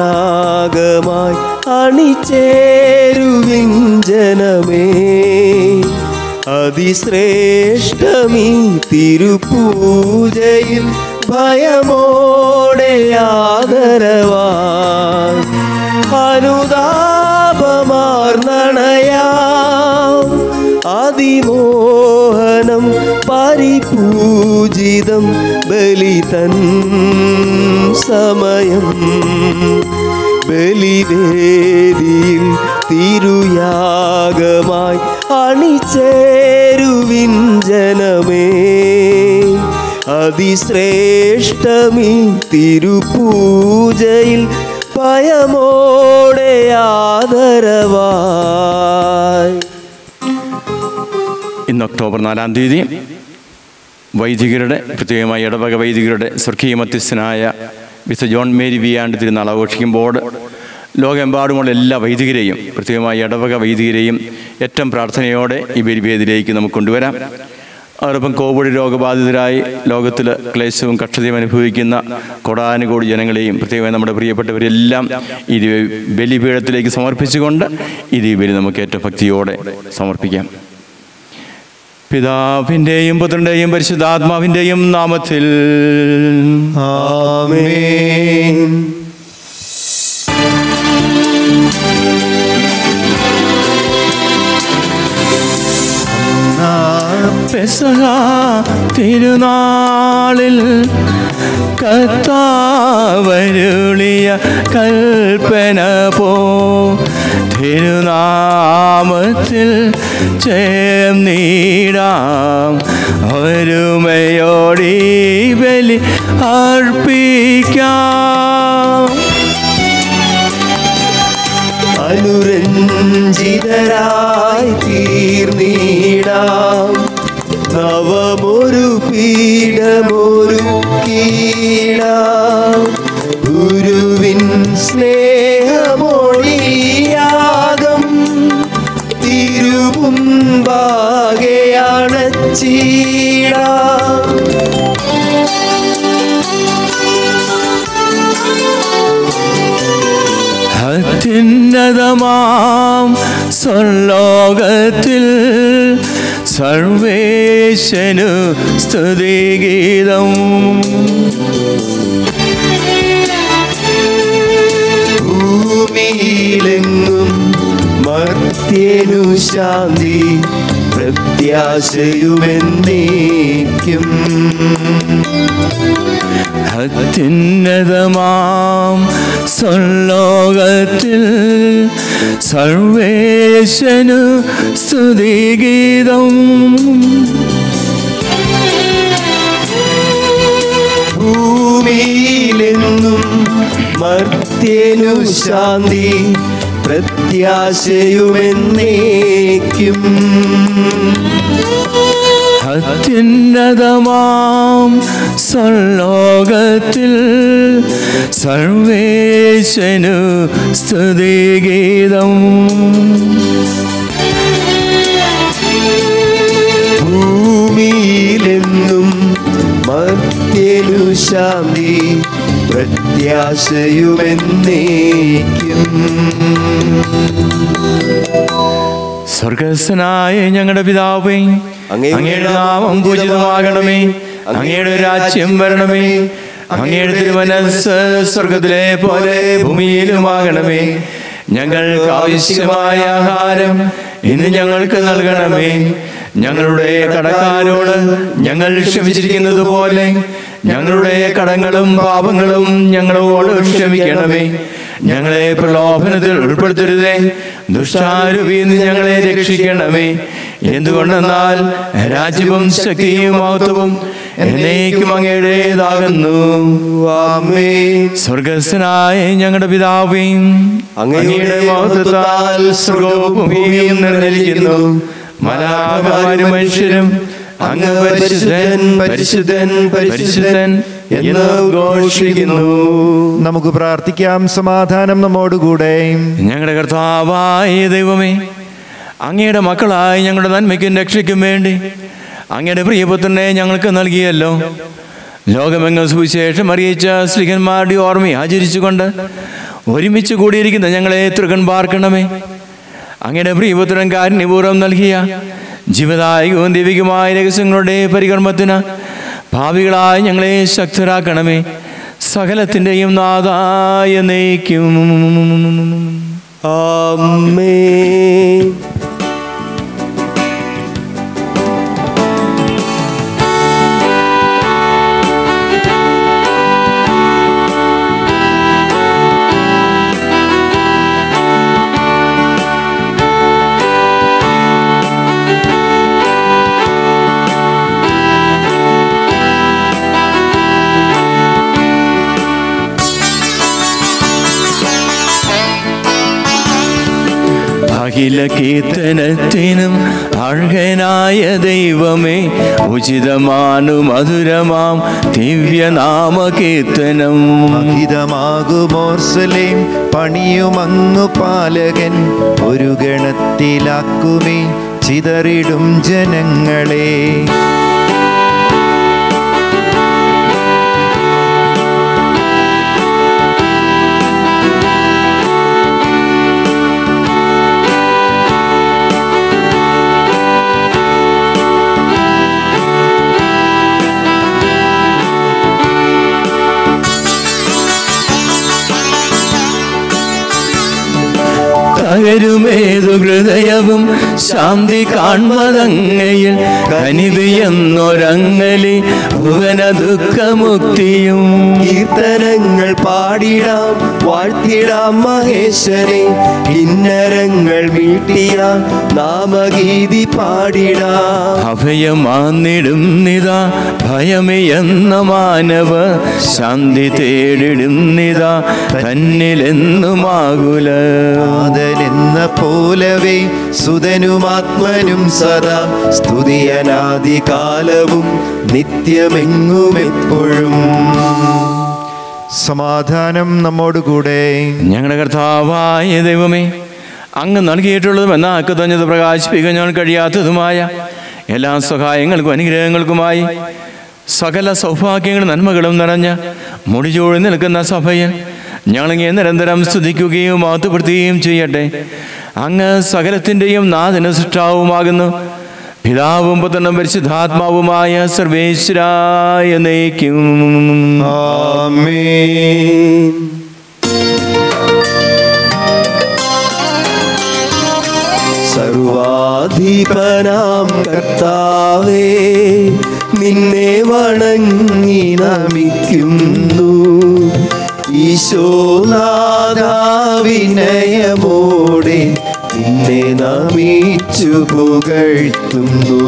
യാഗമായി അണിചേരുവിൻ ജനമേ അതിശ്രേഷ്ഠമീ തിരുപൂജയിൽ ഭയമോടെ ആദരവാൻ അനുതാപമാർന്നണയാം അതിമോഹനം പരിപൂജിതം ബലിതൻ സമയം ബലിവേദിയിൽ തിരുയാഗമായി അണിചേരുവിൻ ജനമേ അതിശ്രേഷ്ഠമീ തിരുപൂജയിൽ ഭയമോടെ ആദരവായി ഇന്ന് ഒക്ടോബർ നാലാം തീയതി വൈദികരുടെ പ്രത്യേകമായി ഇടവക വൈദികരുടെ സ്വർഗീയ മധ്യസ്ഥനായ വിശ ജോൺ മേരി വിയാണ്ട് തിരുനാൾ ആഘോഷിക്കുമ്പോൾ ലോകമെമ്പാടുമുള്ള എല്ലാ വൈദികരെയും പ്രത്യേകമായി ഇടവക വൈദികരെയും ഏറ്റവും പ്രാർത്ഥനയോടെ ഈ ബലിവേദിയിലേക്ക് നമുക്ക് കൊണ്ടുവരാം അതോടൊപ്പം കോവിഡ് രോഗബാധിതരായി ലോകത്തിൽ ക്ലേശവും കഷ്ടതയും അനുഭവിക്കുന്ന കൊടാനുകോടി ജനങ്ങളെയും പ്രത്യേകമായി നമ്മുടെ പ്രിയപ്പെട്ടവരെല്ലാം ഈ ദിവ- ബലിപീഠത്തിലേക്ക് സമർപ്പിച്ചുകൊണ്ട് ഈ ബലി നമുക്ക് ഏറ്റവും ഭക്തിയോടെ സമർപ്പിക്കാം പിതാവിൻ്റെയും പുത്രൻ്റെയും പരിശുദ്ധാത്മാവിൻ്റെയും നാമത്തിൽ ആമേൻ പെസഹ തിരുനാളിൽ കത്താവരുളിയ കൽപ്പന പോ തിരുനാമത്തിൽ ചേർന്നിടാം ഒരുമയോടി ബലി അർപ്പിക്കാം അനുരഞ്ജിതരായി തീർന്നിടാം നവമൊരു പീഠമൊരു കീടാം ഗുരുവിൻ സ്നേഹമൊഴിയാകം തിരുമുമ്പാകെയാണ് ചീടാം അത്യുന്നതമാം സ്വർലോകത്തിൽ സർവേശനു സ്തുതിഗീതം ഭൂമിയിലെങ്ങും മർത്യനു ശാന്തി പ്രത്യാശയുമെന്നേക്കും അത്യുന്നതമാം സ്വർലോകത്തിൽ സർവേശനു സ്തുതിഗീതം ഭൂമിയിലെങ്ങും മർത്യനു ശാന്തി പ്രത്യാശയുമെന്നേക്കും അത്യുന്നതമാം സ്വർലോകത്തിൽ സർവേശനു സ്തുതിഗീതം ഭൂമിയിലെങ്ങും മർത്യനു ശാന്തി പ്രത്യാശയുമെന്നേക്കും സ്വർഗസ്വനായ ഞങ്ങളുടെ പിതാവേ അങ്ങയുടെ നാമം പൂജിതമാകണമേ അങ്ങയുടെ രാജ്യം വരണമേ അങ്ങയുടെ തിരുമനസ് സ്വർഗത്തിലെ പോലെ ഭൂമിയിലുമാകണമേ ഞങ്ങൾക്ക് ആവശ്യമായ ആഹാരം ഇന്ന് ഞങ്ങൾക്ക് നൽകണമേ ഞങ്ങളുടെ കടക്കാരോട് ഞങ്ങൾ ക്ഷമിച്ചിരിക്കുന്നത് പോലെ ഞങ്ങളുടെ കടങ്ങളും പാപങ്ങളും ഞങ്ങളോട് ക്ഷമിക്കണമേ ഞങ്ങളെ പ്രലോഭനത്തിൽ ഉൾപ്പെടുത്തരുതേ ദുഷ്ടാരൂപിന്ന് ഞങ്ങളെ രക്ഷിക്കണമേ എന്തുകൊണ്ടെന്നാൽ രാജ്യവും ശക്തിയും മഹത്വവും എന്നേക്കും അങ്ങയുടേതാകുന്നു ആമേൻ സ്വർഗസ്ഥനായ ഞങ്ങളുടെ പിതാവേയും അങ്ങയുടെ മഹത്വത്താൽ സ്വർഗവും ഭൂമിയും നിറഞ്ഞിരിക്കുന്നു മലാകാരും മനുഷ്യരും അങ്ങ് പരിശുദ്ധൻ പരിശുദ്ധൻ പരിശുദ്ധൻ എന്ന് ഘോഷിക്കുന്നു നമുക്ക് പ്രാർത്ഥിക്കാം സമാധാനം നമ്മോടുകൂടെ ഞങ്ങളുടെ കർത്താവായ ദൈവമേ അങ്ങയുടെ മക്കളായി ഞങ്ങളുടെ നന്മയ്ക്കും രക്ഷയ്ക്കും വേണ്ടി അങ്ങയുടെ പ്രിയപുത്രനെ ഞങ്ങൾക്ക് നൽകിയല്ലോ ലോകമെങ്ങും സുവിശേഷം അറിയിച്ച സ്ത്രീകന്മാരുടെ ഓർമ്മ ആചരിച്ചുകൊണ്ട് ഒരുമിച്ച് കൂടിയിരിക്കുന്ന ഞങ്ങളെ തൃകൺ പാർക്കണമേ അങ്ങനെ പ്രിയപുത്രൻ കാരുണ്യപൂർവ്വം നൽകിയ ജീവദായകവും ദൈവികമായ രഹസ്യങ്ങളുടെ പരികർമ്മത്തിന് ഭാവികളായി ഞങ്ങളെ ശക്തരാക്കണമേ സകലത്തിൻ്റെയും നാദായ നയിക്കും ആമേ അഖില കീർത്തനത്തിനും അർഹനായ ദൈവമേ ഉചിതമാനു മധുരമാം ദിവ്യനാമ കീർത്തനം അഹിതമാകുമോർസലേം പണിയുമങ്ങു പാലകൻ ഒരു ഗണത്തിലാക്കുമേ ചിതറിടും ജനങ്ങളെ തകരുമേതു ഹൃദയവും ശാന്തി കാൺമതങ്ങയിൽ കനിവിയെന്നൊരങ്ങലി ഭുവന ദുഃഖമുക്തിയും കീർത്തനങ്ങൾ പാടിടാം വാഴ്ത്തിടാം മഹേശ്വരെ കിന്നരങ്ങൾ വീട്ടിയ നാമഗീതി പാടിടാം അഭയമാന്നിടും നിതാ ഭയമയെന്ന മാനവ ശാന്തി തേടിടും നിതാ തന്നിലെന്നുമാകുല ആദനെന്ന പോലവേ സുതനുമാത്മനും സദാ സ്തുതിയനാദി കാലവും നിത്യമെങ്ങും എപ്പോഴും സമാധാനം നമ്മോടുകൂടെ ഞങ്ങളുടെ കർത്താവായ ദൈവമേ അങ്ങ് നൽകിയിട്ടുള്ളതും എന്നാക്ക് തഞ്ഞത് പ്രകാശിപ്പിക്കാൻ ഞാൻ കഴിയാത്തതുമായ എല്ലാ സഹായങ്ങൾക്കും അനുഗ്രഹങ്ങൾക്കുമായി സകല സൗഭാഗ്യങ്ങളും നന്മകളും നിറഞ്ഞ മുടിചൂഴി നിൽക്കുന്ന സഭയിൽ ഞങ്ങളിങ്ങനെ നിരന്തരം സ്തുതിക്കുകയും മാത്തുപ്പെടുത്തുകയും ചെയ്യട്ടെ അങ്ങ് സകലത്തിൻ്റെയും നാഥന സൃഷ്ടാവുമാകുന്നു പിതാവും പുത്രനും പരിശുദ്ധാത്മാവുമായ സർവേശ്വരായ നയിക്കും ആമേൻ സർവാധിപനാം കർത്താവേ നിന്നെ വണങ്ങി നമിക്കുന്നു ഈശോനാഥാവിനയമോടെ നിന്നെ നമിച്ചു പുകഴ്ത്തുന്നു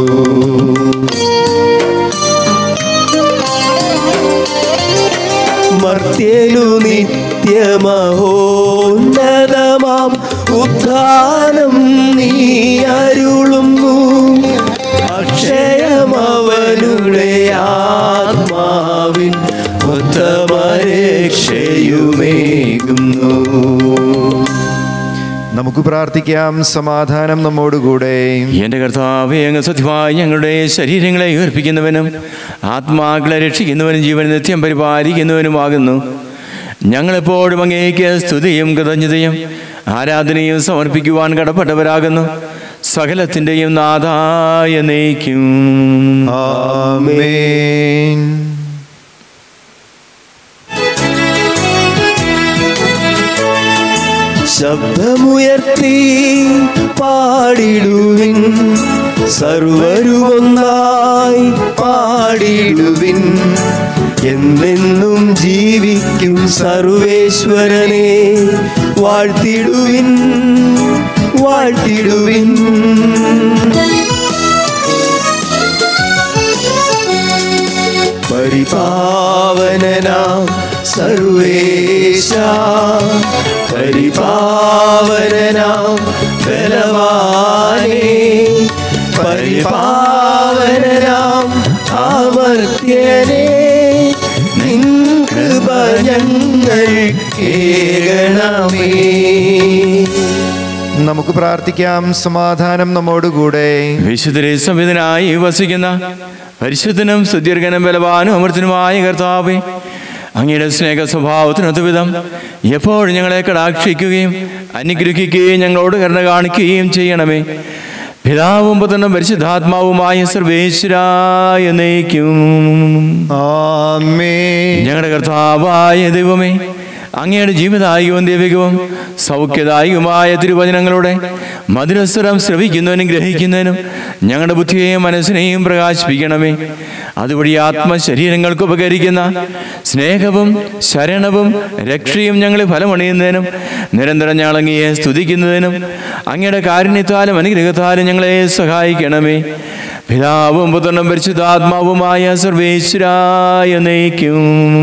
മർത്യലു നിത്യമഹോന്നതമാം ഉത്ഥാനം നീ അരുളുന്നു അക്ഷയമവനുടെ ആത്മാവിൻ ഉത്തമരക്ഷയുമേകുന്നു നമുക്ക് പ്രാർത്ഥിക്കാം സമാധാനം നമ്മോടുകൂടെ എന്റെ കർത്താവേ അങ്ങ് സത്യമായി ഞങ്ങളുടെ ശരീരങ്ങളെ ഉയർപ്പിക്കുന്നവനും ആത്മാക്കളെ രക്ഷിക്കുന്നവനും ജീവൻ നിത്യം പരിപാലിക്കുന്നവനുമാകുന്നു ഞങ്ങളെപ്പോഴും അങ്ങേക്ക് സ്തുതിയും കൃതജ്ഞതയും ആരാധനയും സമർപ്പിക്കുവാൻ കടപ്പെട്ടവരാകുന്നു സകലത്തിൻ്റെയും നാഥായ നയിക്കും ആമേൻ ശബ്ദമുയർത്തി പാടിടുവിൻ സർവരുമൊന്നായി പാടിടുവിൻ എന്നെന്നും ജീവിക്കും സർവേശ്വരനെ വാഴ്ത്തിടുവിൻ വാഴ്ത്തിടുവിൻ പരിപാവനനാം സർവേശ പരിപാവനനാം ബലവാനേ പരിപാവനനാം അമർത്യനേ നിൻ കൃപ ഞങ്ങൾ കേൾക്കണമേ നമുക്ക് പ്രാർത്ഥിക്കാം സമാധാനം നമ്മോടുകൂടെ വിശുദ്ധരെ സംവിധനായി വസിക്കുന്ന പരിശുദ്ധനും സുദീർഘനും ബലവാനും അമൃതനുമായ കർത്താവേ അങ്ങയുടെ സ്നേഹ സ്വഭാവത്തിനൊത്ത വിധം എപ്പോഴും ഞങ്ങളെ കടാക്ഷിക്കുകയും അനുഗ്രഹിക്കുകയും ഞങ്ങളോട് കരുണ കാണിക്കുകയും ചെയ്യണമേ പിതാവും പുത്രനും പരിശുദ്ധാത്മാവുമായ സർവേശ്വരായ നയിക്കും ആമേ ഞങ്ങളുടെ കർത്താവായ ദൈവമേ അങ്ങയുടെ ജീവിതായികവും ദൈവികവും സൗഖ്യദായികവുമായ തിരുവചനങ്ങളുടെ മധുരസ്വരം ശ്രവിക്കുന്നതിനും ഗ്രഹിക്കുന്നതിനും ഞങ്ങളുടെ ബുദ്ധിയെയും മനസ്സിനെയും പ്രകാശിപ്പിക്കണമേ അതുവഴി ആത്മശരീരങ്ങൾക്ക് ഉപകരിക്കുന്ന സ്നേഹവും ശരണവും രക്ഷയും ഞങ്ങളെ ഫലമണിയുന്നതിനും നിരന്തരം ഞങ്ങളങ്ങിയെ സ്തുതിക്കുന്നതിനും അങ്ങയുടെ കാരുണ്യത്താലും അനുഗ്രഹത്താലും ഞങ്ങളെ സഹായിക്കണമേ പിതാവും പുത്രനും പരിശുദ്ധാത്മാവുമായ സർവേശ്വരായ നയിക്കും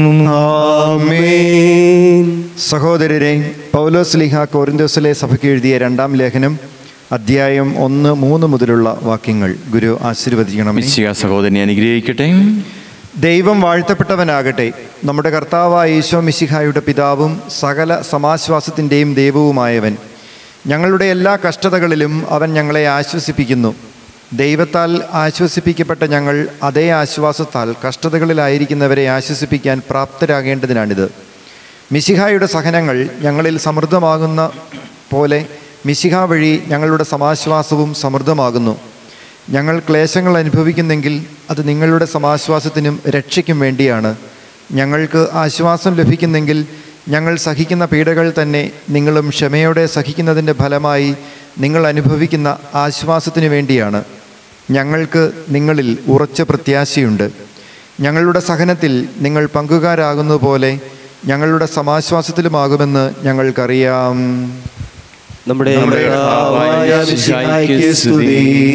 ആമേൻ സഹോദരരെ പൗലോസ് ലിഹ കോരിന്തോസിലെ സഭയ്ക്ക് എഴുതിയ രണ്ടാം ലേഖനം അധ്യായം ഒന്ന് മൂന്ന് മുതലുള്ള വാക്യങ്ങൾ ഗുരു ആശീർവദിക്കണമേ മിശിക സഹോദരനെ അനുഗ്രഹിക്കട്ടെ ദൈവം വാഴ്ത്തപ്പെട്ടവനാകട്ടെ നമ്മുടെ കർത്താവായ ഈശോ മിശിഹായുടെ പിതാവും സകല സമാശ്വാസത്തിൻ്റെയും ദൈവവുമായവൻ ഞങ്ങളുടെ എല്ലാ കഷ്ടതകളിലും അവൻ ഞങ്ങളെ ആശ്വസിപ്പിക്കുന്നു ദൈവത്താൽ ആശ്വസിപ്പിക്കപ്പെട്ട ഞങ്ങൾ അതേ ആശ്വാസത്താൽ കഷ്ടതകളിലായിരിക്കുന്നവരെ ആശ്വസിപ്പിക്കാൻ പ്രാപ്തരാകേണ്ടതിനാണിത് മിശിഹായുടെ സഹനങ്ങൾ ഞങ്ങളിൽ സമൃദ്ധമാകുന്ന പോലെ മിശിഹ വഴി ഞങ്ങളുടെ സമാശ്വാസവും സമൃദ്ധമാകുന്നു ഞങ്ങൾ ക്ലേശങ്ങൾ അനുഭവിക്കുന്നെങ്കിൽ അത് നിങ്ങളുടെ സമാശ്വാസത്തിനും രക്ഷയ്ക്കും വേണ്ടിയാണ് ഞങ്ങൾക്ക് ആശ്വാസം ലഭിക്കുന്നെങ്കിൽ ഞങ്ങൾ സഹിക്കുന്ന പീഡകൾ തന്നെ നിങ്ങളും ക്ഷമയോടെ സഹിക്കുന്നതിൻ്റെ ഫലമായി നിങ്ങൾ അനുഭവിക്കുന്ന ആശ്വാസത്തിനു വേണ്ടിയാണ് ഞങ്ങൾക്ക് നിങ്ങളിൽ ഉറച്ച പ്രത്യാശയുണ്ട് ഞങ്ങളുടെ സഹനത്തിൽ നിങ്ങൾ പങ്കുകാരാകുന്നത് പോലെ ഞങ്ങളുടെ സമാശ്വാസത്തിലുമാകുമെന്ന് ഞങ്ങൾക്കറിയാം നമ്മുടെ നമ്മുടെ കർത്താവായ കർത്താവായ മിശിഹായ്ക്ക് സ്തുതി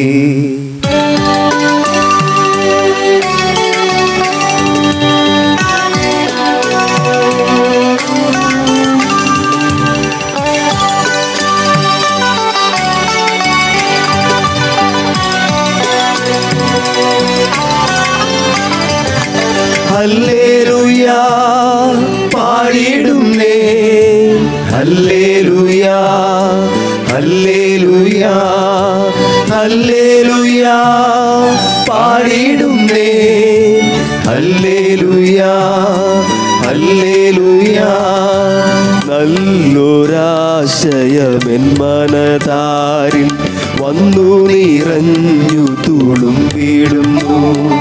ഹല്ലേലൂയ പാടിയിടുന്നേ ഹല്ലേലൂയ ഹല്ലേലൂയ ഹല്ലേലൂയ പാടിയിടുന്നേ ഹല്ലേലൂയ ഹല്ലേലൂയ നല്ലൊരാശയമെൻ മനതാരിൽ വന്നു നിറഞ്ഞു തുളുമ്പിടുന്നു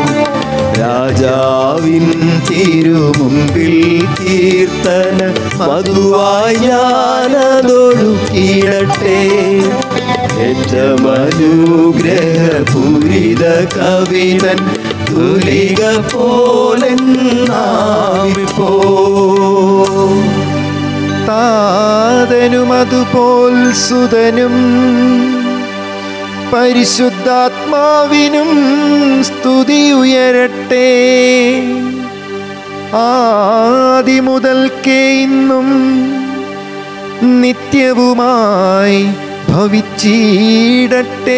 രാജാവിൻ തിരുമുമ്പിൽ കീർത്തന മധുവായി ഞാനതൊഴുക്കിടട്ടെ ഏറ്റമനുഗ്രഹപൂരിത കവിതൻ തുലിക പോലെന്നാവിപ്പോ താതനും അതുപോൽ സുതനും പരിശുദ്ധാത്മാവിനും സ്തുതി ഉയരട്ടെ ആദി മുതൽക്കേ ഇന്നും നിത്യവുമായി ഭവിച്ചിടട്ടെ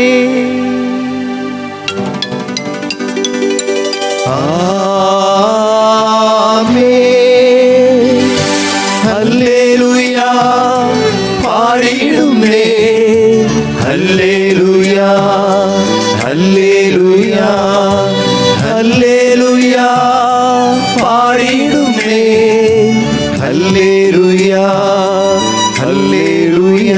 ആമേൻ ഹല്ലേലൂയ പാടിയിടുന്നേ ഹല്ലേലൂയ ഹല്ലേലൂയ ഹല്ലേലൂയ പാടിയിടുന്നേ ഹല്ലേലൂയ ഹല്ലേലൂയ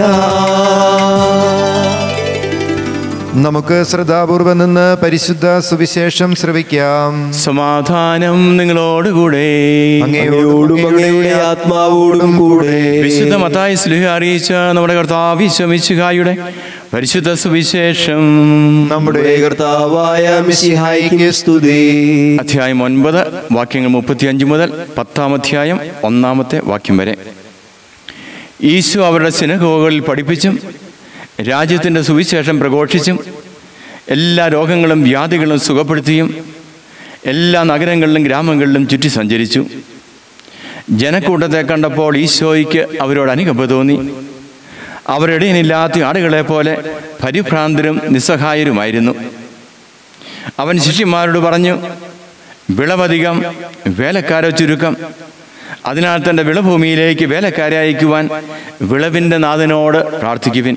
നമുക്ക് ശ്രദ്ധാപൂർവം നിന്ന് പരിശുദ്ധ സുവിശേഷം ശ്രവിക്കാം സമാധാനം നിങ്ങളോടുകൂടെ അങ്ങയോടും അങ്ങയുടെ ആത്മാവോടും കൂടെ വിശുദ്ധ മത്തായി സ്ലിഹ അറിയിച്ച നമ്മുടെ കർത്താവ് ഈശോമിശിഹായുടെ പരിശുദ്ധ സുവിശേഷം നമ്മുടെ കർത്താവായ മിശിഹായിക്ക് സ്തുതി അധ്യായം ഒൻപത് വാക്യങ്ങൾ മുപ്പത്തിയഞ്ച് മുതൽ പത്താം അധ്യായം ഒന്നാമത്തെ വാക്യം വരെ ഈശോ അവരുടെ സിനഗോകളിൽ പഠിപ്പിച്ചും രാജ്യത്തിൻ്റെ സുവിശേഷം പ്രഘോഷിച്ചും എല്ലാ രോഗങ്ങളും വ്യാധികളും സുഖപ്പെടുത്തിയും എല്ലാ നഗരങ്ങളിലും ഗ്രാമങ്ങളിലും ചുറ്റി സഞ്ചരിച്ചു ജനക്കൂട്ടത്തെ കണ്ടപ്പോൾ ഈശോയ്ക്ക് അവരോട് അനുകമ്പ തോന്നി അവരിടയിലില്ലാത്ത ആടുകളെ പോലെ പരിഭ്രാന്തരും നിസ്സഹായരുമായിരുന്നു അവൻ ശിഷ്യന്മാരോട് പറഞ്ഞു വിളവധികം വേലക്കാരെ ചുരുക്കം അതിനാൽ തൻ്റെ വിളഭൂമിയിലേക്ക് വേലക്കാരെ അയക്കുവാൻ വിളവിൻ്റെ നാഥനോട് പ്രാർത്ഥിക്കുവിൻ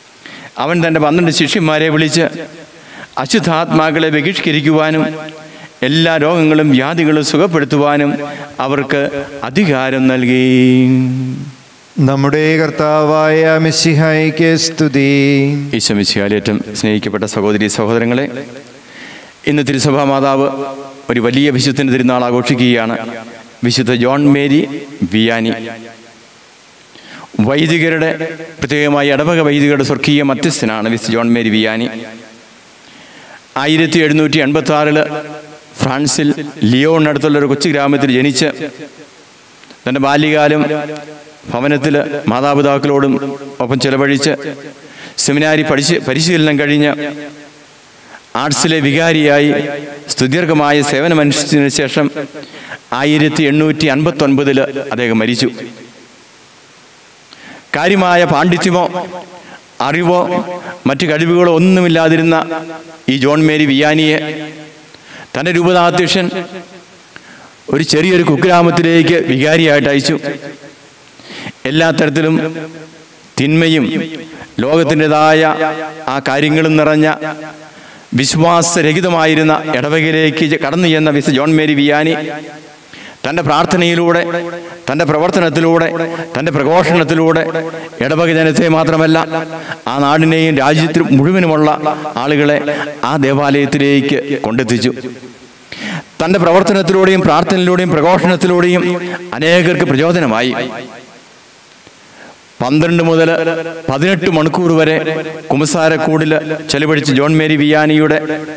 അവൻ തൻ്റെ പന്ത്രണ്ട് ശിഷ്യന്മാരെ വിളിച്ച് അശുദ്ധാത്മാക്കളെ ബഹിഷ്കരിക്കുവാനും എല്ലാ രോഗങ്ങളും വ്യാധികളും സുഖപ്പെടുത്തുവാനും അവർക്ക് അധികാരം നൽകി നമ്മുടെ കർത്താവായ മിശിഹായിക്ക് സ്തുതി ഈശമിശിയാലേറ്റം സ്നേഹിക്കപ്പെട്ട സഹോദരി സഹോദരങ്ങളെ ഇന്ന് തിരുസഭാ മാതാവ് ഒരു വലിയ വിശുദ്ധന് തിരുനാൾ ആഘോഷിക്കുകയാണ് വിശുദ്ധ ജോൺ മേരി വിയാനി വൈദികരുടെ പ്രത്യേകമായി ഇടവക വൈദികരുടെ സ്വർഗീയ മധ്യസ്ഥനാണ് വിശുദ്ധ ജോൺ മേരി വിയാനി ആയിരത്തി എഴുന്നൂറ്റി എൺപത്തി ആറില് ഫ്രാൻസിൽ ലിയോണിനടുത്തുള്ള ഒരു കൊച്ചു ഗ്രാമത്തിൽ ജനിച്ച് തൻ്റെ ബാല്യകാലം ഭവനത്തിൽ മാതാപിതാക്കളോടും ഒപ്പം ചെലവഴിച്ച് സെമിനാരി പഠിച്ച് പരിശീലനം കഴിഞ്ഞ് ആർട്സിലെ വികാരിയായി സ്തുത്യർഹമായ സേവനമനുഷ്ഠിച്ചതിന് ശേഷം ആയിരത്തി എണ്ണൂറ്റി അൻപത്തി ഒൻപതിൽ അദ്ദേഹം മരിച്ചു കാര്യമായ പാണ്ഡിത്യമോ അറിവോ മറ്റു കഴിവുകളോ ഒന്നുമില്ലാതിരുന്ന ഈ ജോൺ മേരി വിയാനിയെ തൻ്റെ രൂപതാധ്യക്ഷൻ ഒരു ചെറിയൊരു കുഗ്രാമത്തിലേക്ക് വികാരിയായിട്ട് അയച്ചു എല്ലാ തരത്തിലും തിന്മയും ലോകത്തിൻ്റെതായ ആ കാര്യങ്ങളും നിറഞ്ഞ വിശ്വാസരഹിതമായിരുന്ന ഇടവകയിലേക്ക് കടന്നു ചെന്ന വിശ ജോൺ മേരി വിയാനി തൻ്റെ പ്രാർത്ഥനയിലൂടെ തൻ്റെ പ്രവർത്തനത്തിലൂടെ തൻ്റെ പ്രഘോഷണത്തിലൂടെ ഇടവക ജനത്തെ മാത്രമല്ല ആ നാടിനെയും രാജ്യത്തിൽ മുഴുവനുമുള്ള ആളുകളെ ആ ദേവാലയത്തിലേക്ക് കൊണ്ടെത്തിച്ചു തൻ്റെ പ്രവർത്തനത്തിലൂടെയും പ്രാർത്ഥനയിലൂടെയും പ്രഘോഷണത്തിലൂടെയും അനേകർക്ക് പ്രചോദനമായി പന്ത്രണ്ട് മുതൽ പതിനെട്ട് മണിക്കൂർ വരെ കുമ്പസാരക്കൂടിൽ ചെലവഴിച്ച് ജോൺ മേരി വിയാനിയുടെ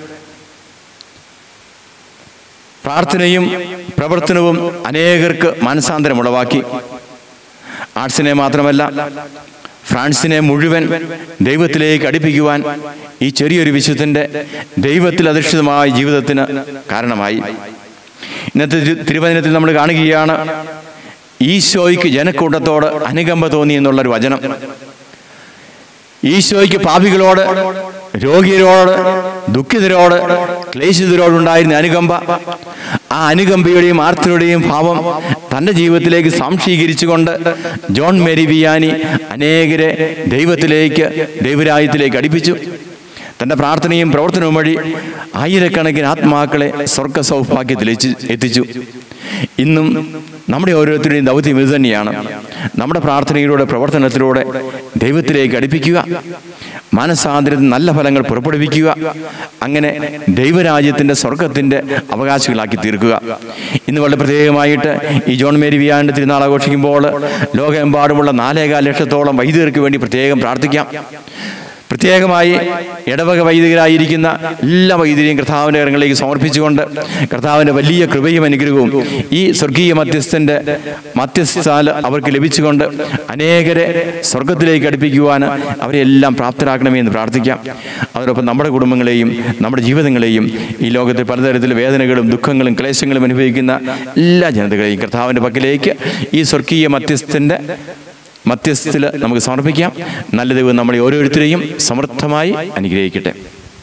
പ്രാർത്ഥനയും പ്രവർത്തനവും അനേകർക്ക് മനസാന്തരം ഉളവാക്കി ആർട്സിനെ മാത്രമല്ല ഫ്രാൻസിനെ മുഴുവൻ ദൈവത്തിലേക്ക് അടുപ്പിക്കുവാൻ ഈ ചെറിയൊരു വിശുദ്ധൻ്റെ ദൈവത്തിൽ അധിഷ്ഠിതമായ ജീവിതത്തിന് കാരണമായി ഇന്നത്തെ തിരു- തിരുവചനത്തിൽ നമ്മൾ കാണുകയാണ് ഈശോയ്ക്ക് ജനക്കൂട്ടത്തോട് അനുകമ്പ തോന്നി എന്നുള്ളൊരു വചനം ഈശോയ്ക്ക് പാപികളോട് രോഗിയരോട് ദുഃഖിതരോട് ക്ലേശിതരോടുണ്ടായിരുന്ന അനുകമ്പ ആ അനുകമ്പയുടെയും ആർത്തിയുടെയും ഭാവം തൻ്റെ ജീവിതത്തിലേക്ക് സംശീകരിച്ചുകൊണ്ട് ജോൺ മേരി വിയാനി അനേകരെ ദൈവത്തിലേക്ക് ദൈവരാജ്യത്തിലേക്ക് അടുപ്പിച്ചു തൻ്റെ പ്രാർത്ഥനയും പ്രവർത്തനവും വഴി ആയിരക്കണക്കിന് ആത്മാക്കളെ സ്വർഗ സൗഭാഗ്യത്തിൽ എത്തി- എത്തിച്ചു ഇന്നും നമ്മുടെ ഓരോരുത്തരുടെയും ദൗത്യം ഇത് തന്നെയാണ് നമ്മുടെ പ്രാർത്ഥനയിലൂടെ പ്രവർത്തനത്തിലൂടെ ദൈവത്തിലേക്ക് അടുപ്പിക്കുക മനസാന്തരത്തിൽ നല്ല ഫലങ്ങൾ പുറപ്പെടുവിക്കുക അങ്ങനെ ദൈവരാജ്യത്തിൻ്റെ സ്വർഗത്തിൻ്റെ അവകാശികളാക്കി തീർക്കുക ഇന്ന് വളരെ പ്രത്യേകമായിട്ട് ഈ ജോൺ മേരി വിയാൻ്റെ തിരുനാൾ ആഘോഷിക്കുമ്പോൾ ലോകമെമ്പാടുമുള്ള നാലേകാൽ ലക്ഷത്തോളം വൈദികർക്ക് വേണ്ടി പ്രത്യേകം പ്രാർത്ഥിക്കാം പ്രത്യേകമായി ഇടവക വൈദികരായിരിക്കുന്ന എല്ലാ വൈദികരെയും കർത്താവിൻ്റെ കരങ്ങളിലേക്ക് സമർപ്പിച്ചുകൊണ്ട് കർത്താവിൻ്റെ വലിയ കൃപയും അനുഗ്രഹവും ഈ സ്വർഗീയ മധ്യസ്ഥൻ്റെ മധ്യസ്ഥാൽ അവർക്ക് ലഭിച്ചുകൊണ്ട് അനേകരെ സ്വർഗത്തിലേക്ക് അടുപ്പിക്കുവാൻ അവരെ എല്ലാം പ്രാപ്തരാക്കണമേ എന്ന് പ്രാർത്ഥിക്കാം അതോടൊപ്പം നമ്മുടെ കുടുംബങ്ങളെയും നമ്മുടെ ജീവിതങ്ങളെയും ഈ ലോകത്തിൽ പലതരത്തിലുള്ള വേദനകളും ദുഃഖങ്ങളും ക്ലേശങ്ങളും അനുഭവിക്കുന്ന എല്ലാ ജനതകളെയും കർത്താവിൻ്റെ പക്കലേക്ക് ഈ സ്വർഗീയ മധ്യസ്ഥൻ്റെ മധ്യസ്ഥത്തിൽ നമുക്ക് സമർപ്പിക്കാം നല്ല ദൈവം നമ്മളെ ഓരോരുത്തരെയും സമർത്ഥമായി അനുഗ്രഹിക്കട്ടെ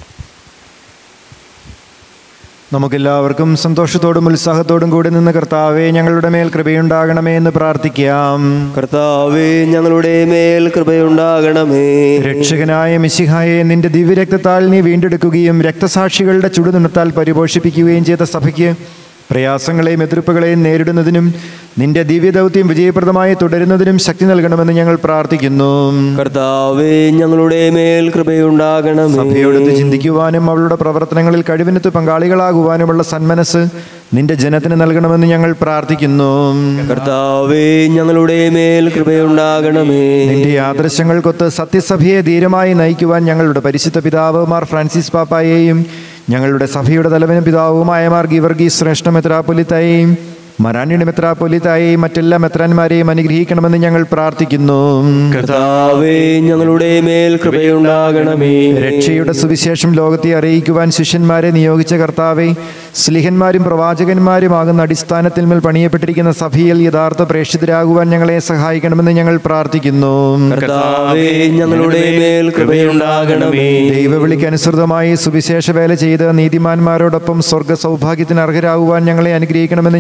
നമുക്കെല്ലാവർക്കും സന്തോഷത്തോടും ഉത്സാഹത്തോടും കൂടി നിന്ന് കർത്താവെ ഞങ്ങളുടെ മേൽ കൃപയുണ്ടാകണമേ എന്ന് പ്രാർത്ഥിക്കാം കർത്താവേ ഞങ്ങളുടെ മേൽ കൃപയുണ്ടാകണമേ രക്ഷകനായ മിശിഹായെ നിന്റെ ദിവ്യരക്തത്താൽ നീ വീണ്ടെടുക്കുകയും രക്തസാക്ഷികളുടെ ചുടുനിണത്താൽ പരിപോഷിപ്പിക്കുകയും ചെയ്ത സഭയ്ക്ക് പ്രയാസങ്ങളെയും എതിർപ്പുകളെയും നേരിടുന്നതിനും നിന്റെ ദിവ്യദൗത്യം വിജയപ്രദമായി തുടരുന്നതിനും ശക്തി നൽകണമെന്ന് ഞങ്ങൾ പ്രാർത്ഥിക്കുന്നു കർത്താവേ ഞങ്ങളുടെ മേൽ കൃപയുണ്ടാകണമേ സഭയോടൊത്ത് ചിന്തിക്കുവാനും അവളുടെ പ്രവർത്തനങ്ങളിൽ കഴിവിനത്ത് പങ്കാളികളാകുവാനുമുള്ള സന്മനസ് നിന്റെ ജനത്തിന് നൽകണമെന്ന് ഞങ്ങൾ പ്രാർത്ഥിക്കുന്നു കർത്താവേ ഞങ്ങളുടെ മേൽ കൃപയുണ്ടാകണമേ നിന്റെ ആദർശങ്ങൾക്കൊത്ത് സത്യസഭയെ ധീരമായി നയിക്കുവാൻ ഞങ്ങളുടെ പരിശുദ്ധ പിതാവ് മാർ ഫ്രാൻസിസ് പാപ്പായെയും ഞങ്ങളുടെ സഭയുടെ തലവനും പിതാവുമായ മാർ ഗിവർഗീസ് ശ്രേഷ്ഠ മെത്രാപ്പൊലിത്തായെയും മറാനിയുടെ മെത്രാപ്പൊലിത്തായെയും മറ്റെല്ലാ മെത്രാന്മാരെയും അനുഗ്രഹിക്കണമെന്ന് ഞങ്ങൾ പ്രാർത്ഥിക്കുന്നു കർത്താവേ ഞങ്ങളുടെ മേൽ കൃപയുണ്ടാകണമേ രക്ഷയുടെ സുവിശേഷം ലോകത്തെ അറിയിക്കുവാൻ ശിഷ്യന്മാരെ നിയോഗിച്ച കർത്താവെ സ്ലിഹന്മാരും പ്രവാചകന്മാരുമാകുന്ന അടിസ്ഥാനത്തിൽ മേൽ പണിയപ്പെട്ടിരിക്കുന്ന സഭയിൽ യഥാർത്ഥ പ്രേക്ഷിതരാകുവാൻ ഞങ്ങളെ സഹായിക്കണമെന്ന് ഞങ്ങൾ പ്രാർത്ഥിക്കുന്നു കർത്താവേ ഞങ്ങളുടെ മേൽ കൃപയുണ്ടാകണമേ ദൈവവിളിക്ക് അനുസൃതമായി സുവിശേഷ വേല ചെയ്ത് നീതിമാന്മാരോടൊപ്പം സ്വർഗ സൗഭാഗ്യത്തിന് അർഹരാകുവാൻ ഞങ്ങളെ അനുഗ്രഹിക്കണമെന്ന് ഞങ്ങൾ പ്രാർത്ഥിക്കുന്നു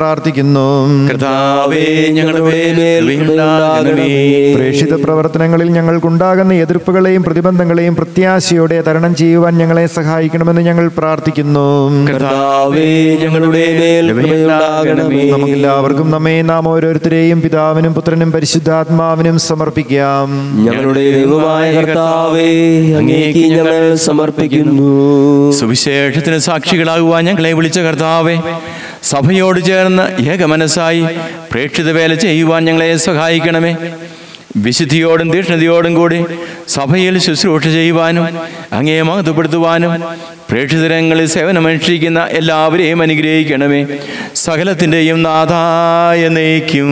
പ്രാർത്ഥിക്കുന്നു കർത്താവേ ഞങ്ങളുടെ മേൽ കൃപയുണ്ടാകണമേ പ്രേക്ഷിത പ്രവർത്തനങ്ങളിൽ ഞങ്ങൾക്കുണ്ടാകുന്ന എതിർപ്പുകളെയും പ്രതിബന്ധങ്ങളെയും പ്രത്യാശയോടെ തരണം ചെയ്യുവാൻ ഞങ്ങളെ സഹായിക്കണമെന്ന് ഞങ്ങൾ പ്രാർത്ഥിക്കുന്നു കർത്താവേ ഞങ്ങളുടെ മേൽ കൃപയുണ്ടാകണമേ നമുക്കെല്ലാവർക്കും നമ്മെ നാം ഓരോരുത്തരെയും പിതാവിനും പുത്രനും പരിശുദ്ധാത്മാവിനും സമർപ്പിക്കാം ഞങ്ങളുടെ ദൈവമായ കർത്താവേ അങ്ങേക്ക് ഞങ്ങൾ സമർപ്പിക്കുന്നു സുവിശേഷത്തിന് സാക്ഷികളാകുവാൻ ഞങ്ങളെ വിളിച്ച കർത്താവെ സഭയോട് ചേർന്ന് ഏകമനസ്സായി പ്രേക്ഷിത വേല ചെയ്യുവാൻ ഞങ്ങളെ സഹായിക്കണമേ വിശുദ്ധിയോടും തീഷ്ണതയോടും കൂടി സഭയിൽ ശുശ്രൂഷ ചെയ്യുവാനും അങ്ങേ മഹത്വപ്പെടുത്തുവാനും പ്രേക്ഷിതരങ്ങളിൽ സേവനമനുഷ്ഠിക്കുന്ന എല്ലാവരെയും അനുഗ്രഹിക്കണമേ സകലത്തിൻ്റെയും നാഥായ നയിക്കും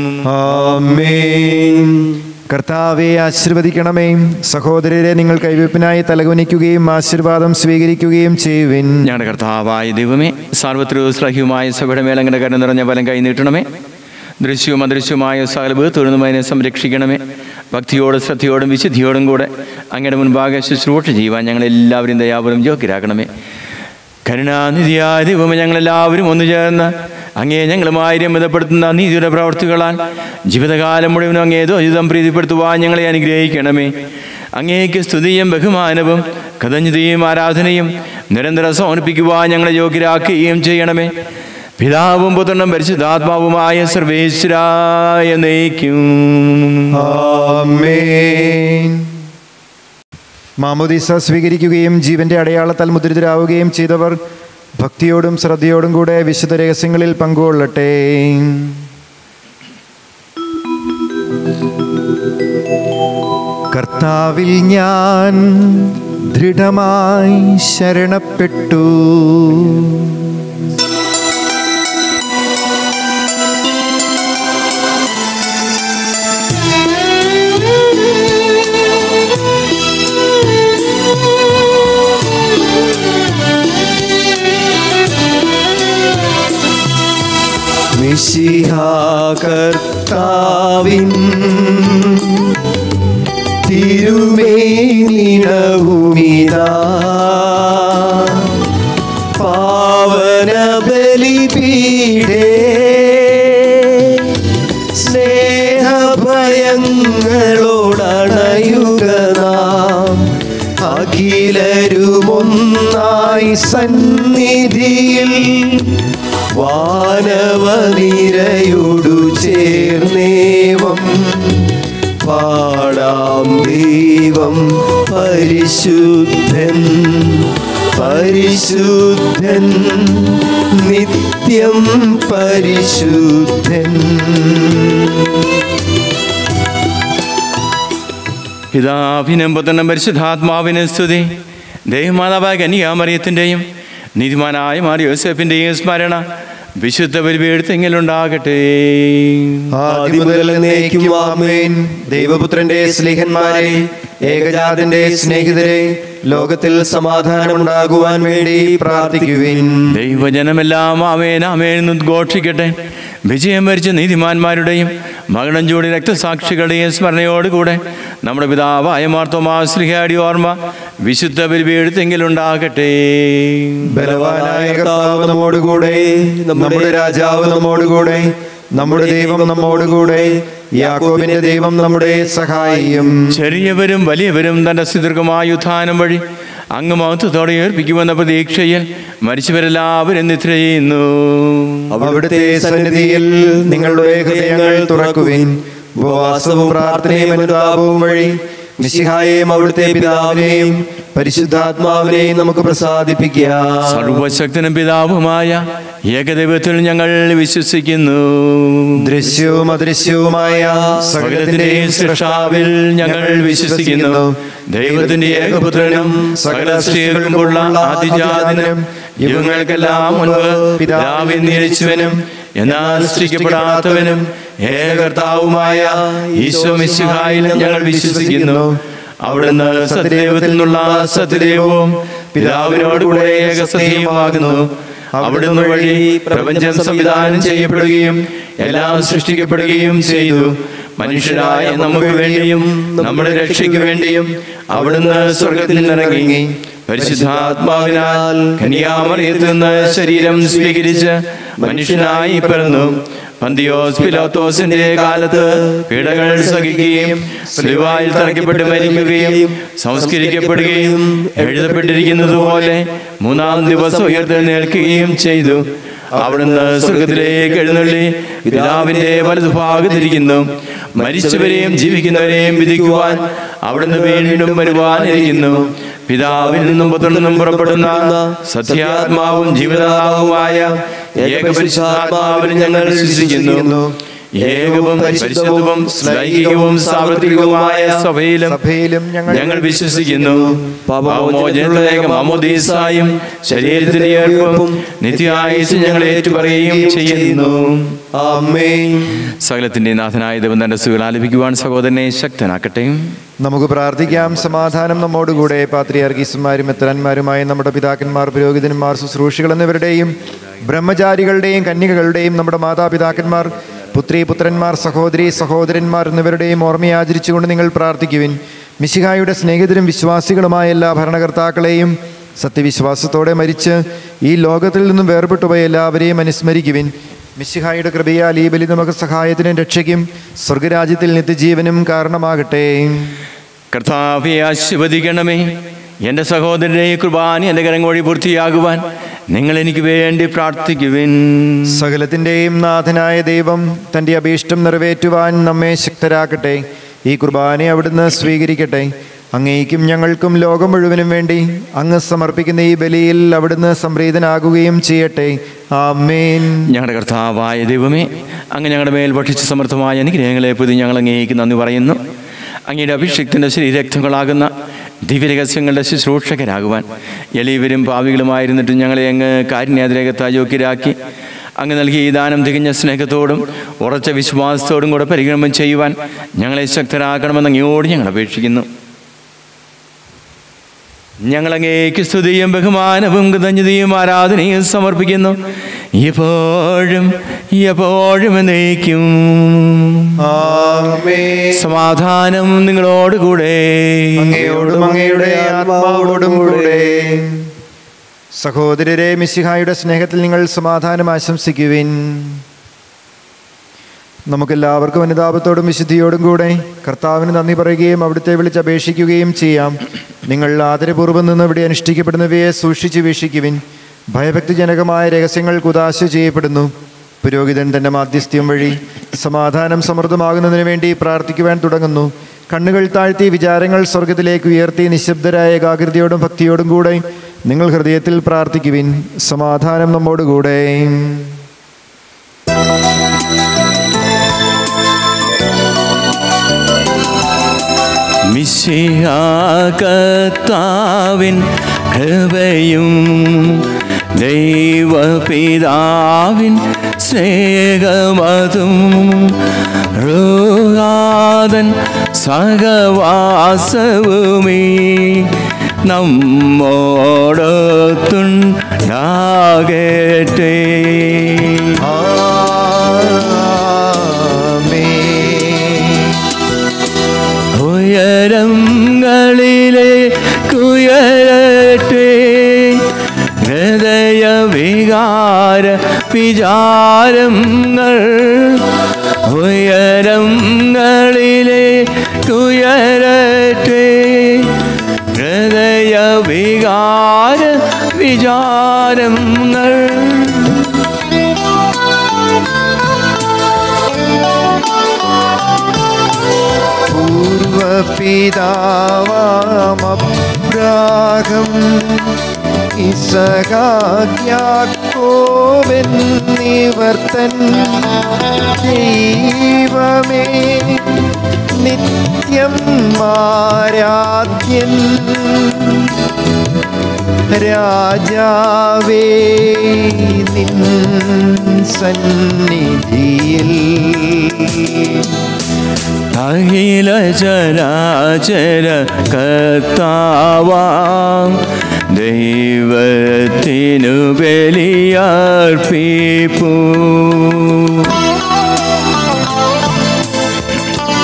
ആമേൻ കർത്താവെ ആശീർവദിക്കണമേ സഹോദരരെ നിങ്ങൾ കൈവയ്പിനായി തലകുനിക്കുകയും ആശീർവാദം സ്വീകരിക്കുകയും ചെയ്യുവിൻ ഞങ്ങളുടെ കർത്താവായ ദൈവമേ സാർവത്രിക സ്ലഹ്യവുമായ സഭയുടെ മേലങ്ങനെ കരുണ നിറഞ്ഞ ഫലം കൈ നീട്ടണമേ ദൃശ്യവും അദൃശ്യവുമായ സകല ബേത്തുറന്നും അതിനെ സംരക്ഷിക്കണമേ ഭക്തിയോടും ശ്രദ്ധയോടും വിശുദ്ധിയോടും കൂടെ അങ്ങയുടെ മുൻപാകെ ശുശ്രൂഷ ചെയ്യുവാൻ ഞങ്ങളെല്ലാവരും ദയാപുരം യോഗ്യരാക്കണമേ കരുണാനിധിയായ ദൈവമേ ഞങ്ങളെല്ലാവരും ഒന്നു ചേർന്ന് അങ്ങേ ഞങ്ങളുമായി രമ്യതപ്പെടുത്തുന്ന നീതിയുടെ പ്രവർത്തികളാൽ ജീവിതകാലം മുഴുവനും അങ്ങേ ദ്വൈതം പ്രീതിപ്പെടുത്തുവാൻ ഞങ്ങളെ അനുഗ്രഹിക്കണമേ അങ്ങേക്ക് സ്തുതിയും ബഹുമാനവും കഥഞ്ജതയും ആരാധനയും നിരന്തരം സമർപ്പിക്കുവാൻ ഞങ്ങളെ യോഗ്യരാക്കുകയും ചെയ്യണമേ പിതാവും പുത്രനും പരിശുദ്ധാത്മാവുമായ സർവേശ്വരായ നയിക്കും ആമേൻ മാമോദീസ സ്വീകരിക്കുകയും ജീവന്റെ അടയാളത്താൽ മുദ്രിതരാവുകയും ചെയ്തവർ ഭക്തിയോടും ശ്രദ്ധയോടും കൂടെ വിശുദ്ധ രഹസ്യങ്ങളിൽ പങ്കുകൊള്ളട്ടെ കർത്താവിൽ ഞാൻ ദൃഢമായി ശരണപ്പെട്ടു കർത്താവിൻ തിരുമേനിടവുമിതാ പാവന ബലിപീഠേ സ്നേഹഭയങ്ങളോടണയുക നാം അഖിലരുമൊന്നായി സന്നിധിയിൽ വാനവനിരയോടു ചേർന്നേവം പാടാം ദൈവം പരിശുദ്ധൻ പരിശുദ്ധൻ നിത്യം പരിശുദ്ധൻ പിതാവിനും പുത്രനും പരിശുദ്ധാത്മാവിനും സ്തുതി ദൈവമാതാവായ കന്യാമറിയത്തിൻ്റെയും നീതിമാനായ മാറി യോസഫിൻ്റെയും സ്മരണ വിശുദ്ധ പരിപീഠത്തെങ്കിലുണ്ടാകട്ടെ ആദ്യം മുതൽ എന്നേക്കും ആമേൻ ദൈവപുത്രന്റെ സ്നേഹന്മാരെ ഏകജാതന്റെ സ്നേഹിതരെ ലോകത്തിൽ സമാധാനമുണ്ടാകുവാൻ വേണ്ടി പ്രാർത്ഥിക്കുവിൻ ദൈവജനമെല്ലാം ആമേൻ ആമേൻ എന്ന് ഉദ്ഘോഷിക്കട്ടെ വിജയം വരിച്ച നീതിമാന്മാരുടെയും മകണം ചൂടി രക്തസാക്ഷികളുടെയും സ്മരണയോടുകൂടെ നമ്മുടെ പിതാവായ മാർത്തോമാശ്രീഹാടി ഓർമ്മ വിശുദ്ധ പരിപീഠത്തെങ്കിലുണ്ടാകട്ടെ ബലവാനായ കർത്താവ് നമ്മോടുകൂടെ നമ്മുടെ രാജാവ് നമ്മോടുകൂടെ നമ്മുടെ ദൈവം നമ്മോടുകൂടെ യാക്കോബിന്റെ ദൈവം നമ്മുടെ സഹായിയും ചെറിയവരും വലിയവരും തന്റെ സുദീർഘമായ ഉത്ഥാനം വഴി അങ്ങ് മഹത്വത്തോടെ ഏർപ്പിക്കുമെന്ന പ്രതീക്ഷയിൽ മരിച്ചവരെല്ലാവരും നിദ്ര ചെയ്യുന്നു അവിടുത്തെ സന്നിധിയിൽ നിങ്ങളുടെ ഹൃദയങ്ങൾ തുറക്കുവിൻ ഉപവാസവും പ്രാർത്ഥനയും അനുതാപവും വഴി മിശിഹായെയും അവിടുത്തെ പിതാവിനെയും പരിശുദ്ധാത്മാവിനെയും നമുക്ക് പ്രസാദിപ്പിക്കാം സർവശക്തനും പിതാവുമായ ഏകദൈവത്തിൽ ഞങ്ങൾ വിശ്വസിക്കുന്നു ദൃശ്യവും അദൃശ്യവുമായ സകലത്തിന്റെയും സൃഷ്ടാവിൽ ഞങ്ങൾ വിശ്വസിക്കുന്നു ദൈവത്തിന്റെ ഏകപുത്രനും സകല സ്ത്രീകൾക്കുമുള്ള ആദിജാതനും യുഗങ്ങൾക്കെല്ലാം മുൻപ് പിതാവിൽ നിരച്ചുവനും എന്നാൽ സൃഷ്ടിക്കപ്പെടാത്തവനും ഏകകർത്താവുമായ ഈശോ മിശിഹായിലും ഞങ്ങൾ വിശ്വസിക്കുന്നു അവിടുന്ന് സത്യദൈവത്തിൽ നിന്നുള്ള സത്യദൈവവും പിതാവിനോടുകൂടെ ഏകസത്യമാകുന്നു അവിടുന്ന് വഴി പ്രപഞ്ചം സംവിധാനം ചെയ്യപ്പെടുകയും എല്ലാം സൃഷ്ടിക്കപ്പെടുകയും ചെയ്തു മനുഷ്യരായ നമുക്ക് വേണ്ടിയും നമ്മുടെ രക്ഷയ്ക്ക് വേണ്ടിയും അവിടുന്ന് സ്വർഗത്തിൽ നിന്നിറങ്ങി പരിശുദ്ധാത്മാവിനാൽ കന്യാമറിയത്തിൽ നിന്ന് ശരീരം സ്വീകരിച്ച് മനുഷ്യനായി പിറന്നു പന്തിയോസ് പിലോത്തോസിന്റെ കാലത്ത് പീഡകൾ സഹിക്കുകയും സ്ലിവായിൽ തറയ്ക്കപ്പെട്ട് മരിക്കുകയും സംസ്കരിക്കപ്പെടുകയും എഴുതപ്പെട്ടിരിക്കുന്നത് പോലെ മൂന്നാം ദിവസം ഉയർത്തെഴുന്നേൽക്കുകയും ചെയ്തു അവിടുന്ന് സ്വർഗത്തിലേക്ക് എഴുന്നള്ളി പിതാവിന്റെ വലതുഭാഗത്തിരിക്കുന്നു മരിച്ചവരെയും ജീവിക്കുന്നവരെയും വിധിക്കുവാൻ അവിടുന്ന് വീണ്ടും വരുവാനിരിക്കുന്നു പിതാവിൽ നിന്നും പുത്രനിൽ നിന്നും പുറപ്പെടുന്ന സത്യാത്മാവും ജീവനാവുമായ ഏകപരിശുദ്ധാത്മാവിൽ ഞങ്ങൾ വിശ്വസിക്കുന്നു ഏകവും പരിശുദ്ധവും ലൈംഗികവും സാർവത്രികവുമായ സഭയിലും സഭയിലും ഞങ്ങൾ ഞങ്ങൾ വിശ്വസിക്കുന്നു പാപമോചനത്തിലുള്ള മമോദീസായും ശരീരത്തിന്റെ ഏർപ്പും നിത്യായുസ് ഞങ്ങൾ ഏറ്റുപറയുകയും ചെയ്യുന്നു ആമേൻ സകലത്തിന്റെ നാഥനായ ദൈവം തന്റെ സുഖം ആലപിക്കുവാൻ സഹോദരനെ ശക്തനാക്കട്ടെ നമുക്ക് പ്രാർത്ഥിക്കാം സമാധാനം നമ്മോടുകൂടെ പാത്രിയാർഗീസുമാരും എത്രാന്മാരുമായ നമ്മുടെ പിതാക്കന്മാർ പുരോഹിതന്മാർ ശുശ്രൂഷികൾ എന്നിവരുടെയും ബ്രഹ്മചാരികളുടെയും കന്യകകളുടെയും നമ്മുടെ മാതാപിതാക്കന്മാർ പുത്രി പുത്രന്മാർ സഹോദരി സഹോദരന്മാർ എന്നിവരുടെയും ഓർമ്മയാചരിച്ചുകൊണ്ട് നിങ്ങൾ പ്രാർത്ഥിക്കുവിൻ മിശിഹായുടെ സ്നേഹിതരും വിശ്വാസികളുമായ എല്ലാ ഭരണകർത്താക്കളെയും സത്യവിശ്വാസത്തോടെ മരിച്ച് ഈ ലോകത്തിൽ നിന്നും വേർപെട്ടുപോയ എല്ലാവരെയും അനുസ്മരിക്കുവിൻ മിശിഹായുടെ കൃപയാൽ ഈ ബലി നമുക്ക് സഹായത്തിനും രക്ഷയ്ക്കും സ്വർഗരാജ്യത്തിൽ നിത്യജീവനും കാരണമാകട്ടെ കർത്താവെ ആശീർവദിക്കണമേ എൻ്റെ സഹോദരനെ കുർബാന എൻ്റെ കരം വഴി പൂർത്തിയാകുവാൻ നിങ്ങൾ എനിക്ക് വേണ്ടി പ്രാർത്ഥിക്കുവിൻ സകലത്തിൻ്റെയും നാഥനായ ദൈവം തൻ്റെ അഭീഷ്ടം നിറവേറ്റുവാൻ നമ്മെ ശക്തരാക്കട്ടെ ഈ കുർബാന അവിടുന്ന് സ്വീകരിക്കട്ടെ അങ്ങേക്കും ഞങ്ങൾക്കും ലോകം മുഴുവനും വേണ്ടി അങ്ങ് സമർപ്പിക്കുന്ന ഈ ബലിയിൽ അവിടുന്ന് സംപ്രീതനാകുകയും ചെയ്യട്ടെ ആമേൻ ഞങ്ങളുടെ കർത്താവായ ദൈവമേ അങ്ങ് ഞങ്ങളുടെ മേൽ ഭക്ഷിച്ച സമർത്ഥമായ അനുഗ്രഹങ്ങളെ പ്രതി ഞങ്ങൾ അങ്ങേക്ക് നന്ദി പറയുന്നു അങ്ങയുടെ അഭിഷേകത്തിൻ്റെ ശ്രീരക്തങ്ങളാകുന്ന ദിവ്യരഹസ്യങ്ങളുടെ ശുശ്രൂഷകരാകുവാൻ എളിയവരും പാവികളുമായിരുന്നിട്ടും ഞങ്ങളെ അങ്ങ് കാരുണ്യാതിരേകത്ത യോഗ്യരാക്കി അങ്ങ് നൽകിയ ഈ ദാനം തികഞ്ഞ സ്നേഹത്തോടും ഉറച്ച വിശ്വാസത്തോടും കൂടെ പരിഗണനം ചെയ്യുവാൻ ഞങ്ങളെ ശക്തരാക്കണമെന്ന് അങ്ങയോട് ഞങ്ങൾ അപേക്ഷിക്കുന്നു ഞങ്ങൾ അങ്ങേക്ക് സ്തുതിയും ബഹുമാനവും കൃതജ്ഞതയും ആരാധനയും സമർപ്പിക്കുന്നു എപ്പോഴും എപ്പോഴും എന്നേക്കും ആമേൻ സമാധാനം നിങ്ങളോടുകൂടെ അങ്ങയോടും അങ്ങയുടെ ആത്മാവോടും കൂടെ സഹോദരരെ മിശിഹായുടെ സ്നേഹത്തിൽ നിങ്ങൾ സമാധാനം ആശംസിക്കുവിൻ നമുക്കെല്ലാവർക്കും അനുതാപത്തോടും വിശുദ്ധിയോടും കൂടെ കർത്താവിന് നന്ദി പറയുകയും അവിടുത്തെ വിളിച്ചപേക്ഷിക്കുകയും ചെയ്യാം നിങ്ങൾ ആദരപൂർവ്വം നിന്ന് ഇവിടെ അനുഷ്ഠിക്കപ്പെടുന്നവയെ സൂക്ഷിച്ച് വീക്ഷിക്കുവിൻ ഭയഭക്തിജനകമായ രഹസ്യങ്ങൾ കുതാശ ചെയ്യപ്പെടുന്നു പുരോഹിതൻ തന്റെ മാധ്യസ്ഥ്യം വഴി സമാധാനം സമൃദ്ധമാകുന്നതിന് വേണ്ടി പ്രാർത്ഥിക്കുവാൻ തുടങ്ങുന്നു കണ്ണുകൾ താഴ്ത്തി വിചാരങ്ങൾ സ്വർഗത്തിലേക്ക് ഉയർത്തി നിശബ്ദരായ ഏകാഗ്രതയോടും ഭക്തിയോടും കൂടെ നിങ്ങൾ ഹൃദയത്തിൽ പ്രാർത്ഥിക്കുവിൻ സമാധാനം നമ്മോടുകൂടെ മിശിഹാകത്താവിൻ കൃപയും ദൈവപിതാവിൻ സ്നേഹമതും റുഗാതൻ സഹവാസവുമേ നമ്മോടൊത്തുണ്ടാകട്ടെ ഉയരങ്ങളിലെ കുയരട്ടെ ഹൃദയ വികാര വിചാരങ്ങൾ ഉയരങ്ങളിലെ കുയരട്ടെ ഹൃദയ വികാര വിചാരങ്ങൾ പൂർവപിതാവാമബ്രാഹം ഇസഹാക്യാക്കോവെന്നിവർത്തൻ ദൈവമേ നിത്യം മാരാധ്യൻ രാജാവേ നിൻ സന്നിധിയിൽ അഖില ചരാചര കർത്താവാം ദൈവത്തിനു ബലിയർപ്പിപ്പൂ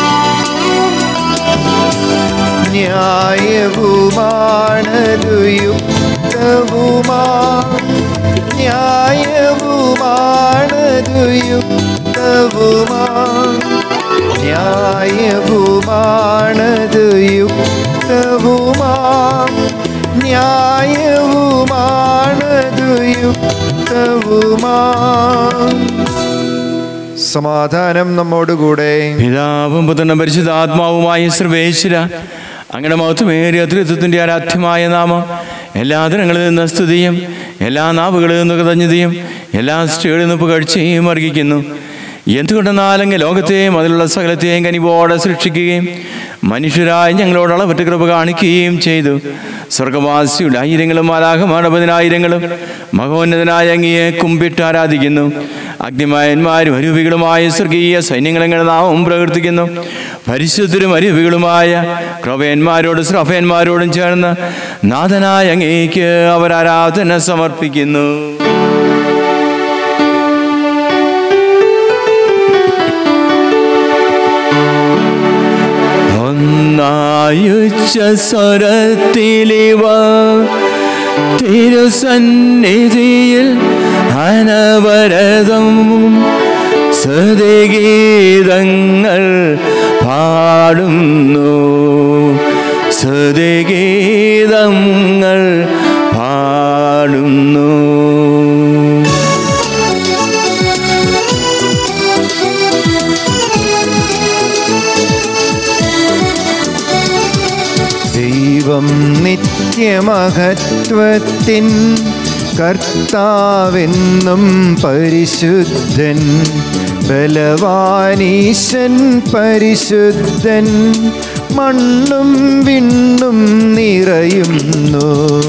ന്യായവുമാണതു യുക്തവുമാ ന്യായവുമാണതു യുക്തവുമാ ന്യായവുമാണതു യുക്തവുമാ ന്യായവുമാണതു യുക്തവുമാ സമാധാനം നമ്മോടുകൂടെ പിതാവും പുത്രനും പരിശുദ്ധാത്മാവുമായ സർവേശ്വര അങ്ങനെ മഹത്വമേറിയ തൃത്വത്തിൻ്റെ ആരാധ്യമായ നാമം എല്ലാ ദിനങ്ങളിൽ നിന്ന് സ്തുതിയും എല്ലാ നാവുകളിൽ നിന്ന് കൃതജ്ഞതയും എല്ലാ സ്ത്രീകളിൽ നിന്ന് പുകഴ്ചയും അർഹിക്കുന്നു എന്തുകൊണ്ടെന്നാലെങ്കിൽ ലോകത്തെയും അതിലുള്ള സകലത്തെയും കനിവോടെ സൃഷ്ടിക്കുകയും മനുഷ്യരായി ഞങ്ങളോട് അളവറ്റ കൃപ കാണിക്കുകയും ചെയ്തു സ്വർഗവാസിയുടെ ആയിരങ്ങളും ആലാഹമാണ് പതിനായിരങ്ങളും മഹോന്നതനായ അങ്ങയെ കുമ്പിട്ട് ആരാധിക്കുന്നു അഗ്നിമായന്മാരും അരൂപികളുമായ സ്വർഗീയ സൈന്യങ്ങളെങ്ങനെ നാമം പ്രവർത്തിക്കുന്നു പരിശുദ്ധരും അരൂപികളുമായ ക്രവയന്മാരോടും ശ്രഫയന്മാരോടും ചേർന്ന് നാഥനായ അങ്ങേക്ക് അവർ ആരാധന സമർപ്പിക്കുന്നു ഒന്നായുച്ച സ്വരത്തിലിവ തിരുസന്നിധിയിൽ അനവരതം സതിഗീതങ്ങൾ പാടുന്നു സതിഗീതങ്ങൾ പാടുന്നു ദൈവം നിത്യമഹത്വത്തിൻ കർത്താവെന്നും പരിശുദ്ധൻ ബലവാനീശൻ പരിശുദ്ധൻ മണ്ണും വിണ്ണും നിറയുന്നു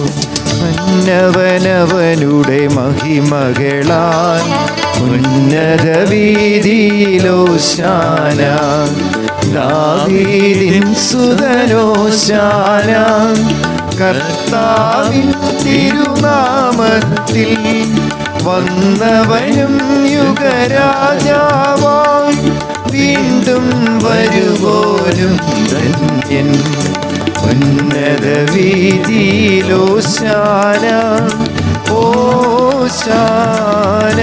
മന്നവനവനുടെ മഹിമകളാൽ ഉന്നത വീതിയിലോശാന ദാവീദിൻ സുതനോശാന കർത്താവിൻ തിരുനാമത്തിൽ വന്നവനും യുഗരാജാവായി വീണ്ടും വരുവോരും ധന്യൻ ഉന്നത വീതിയിലോശാന ഓശാന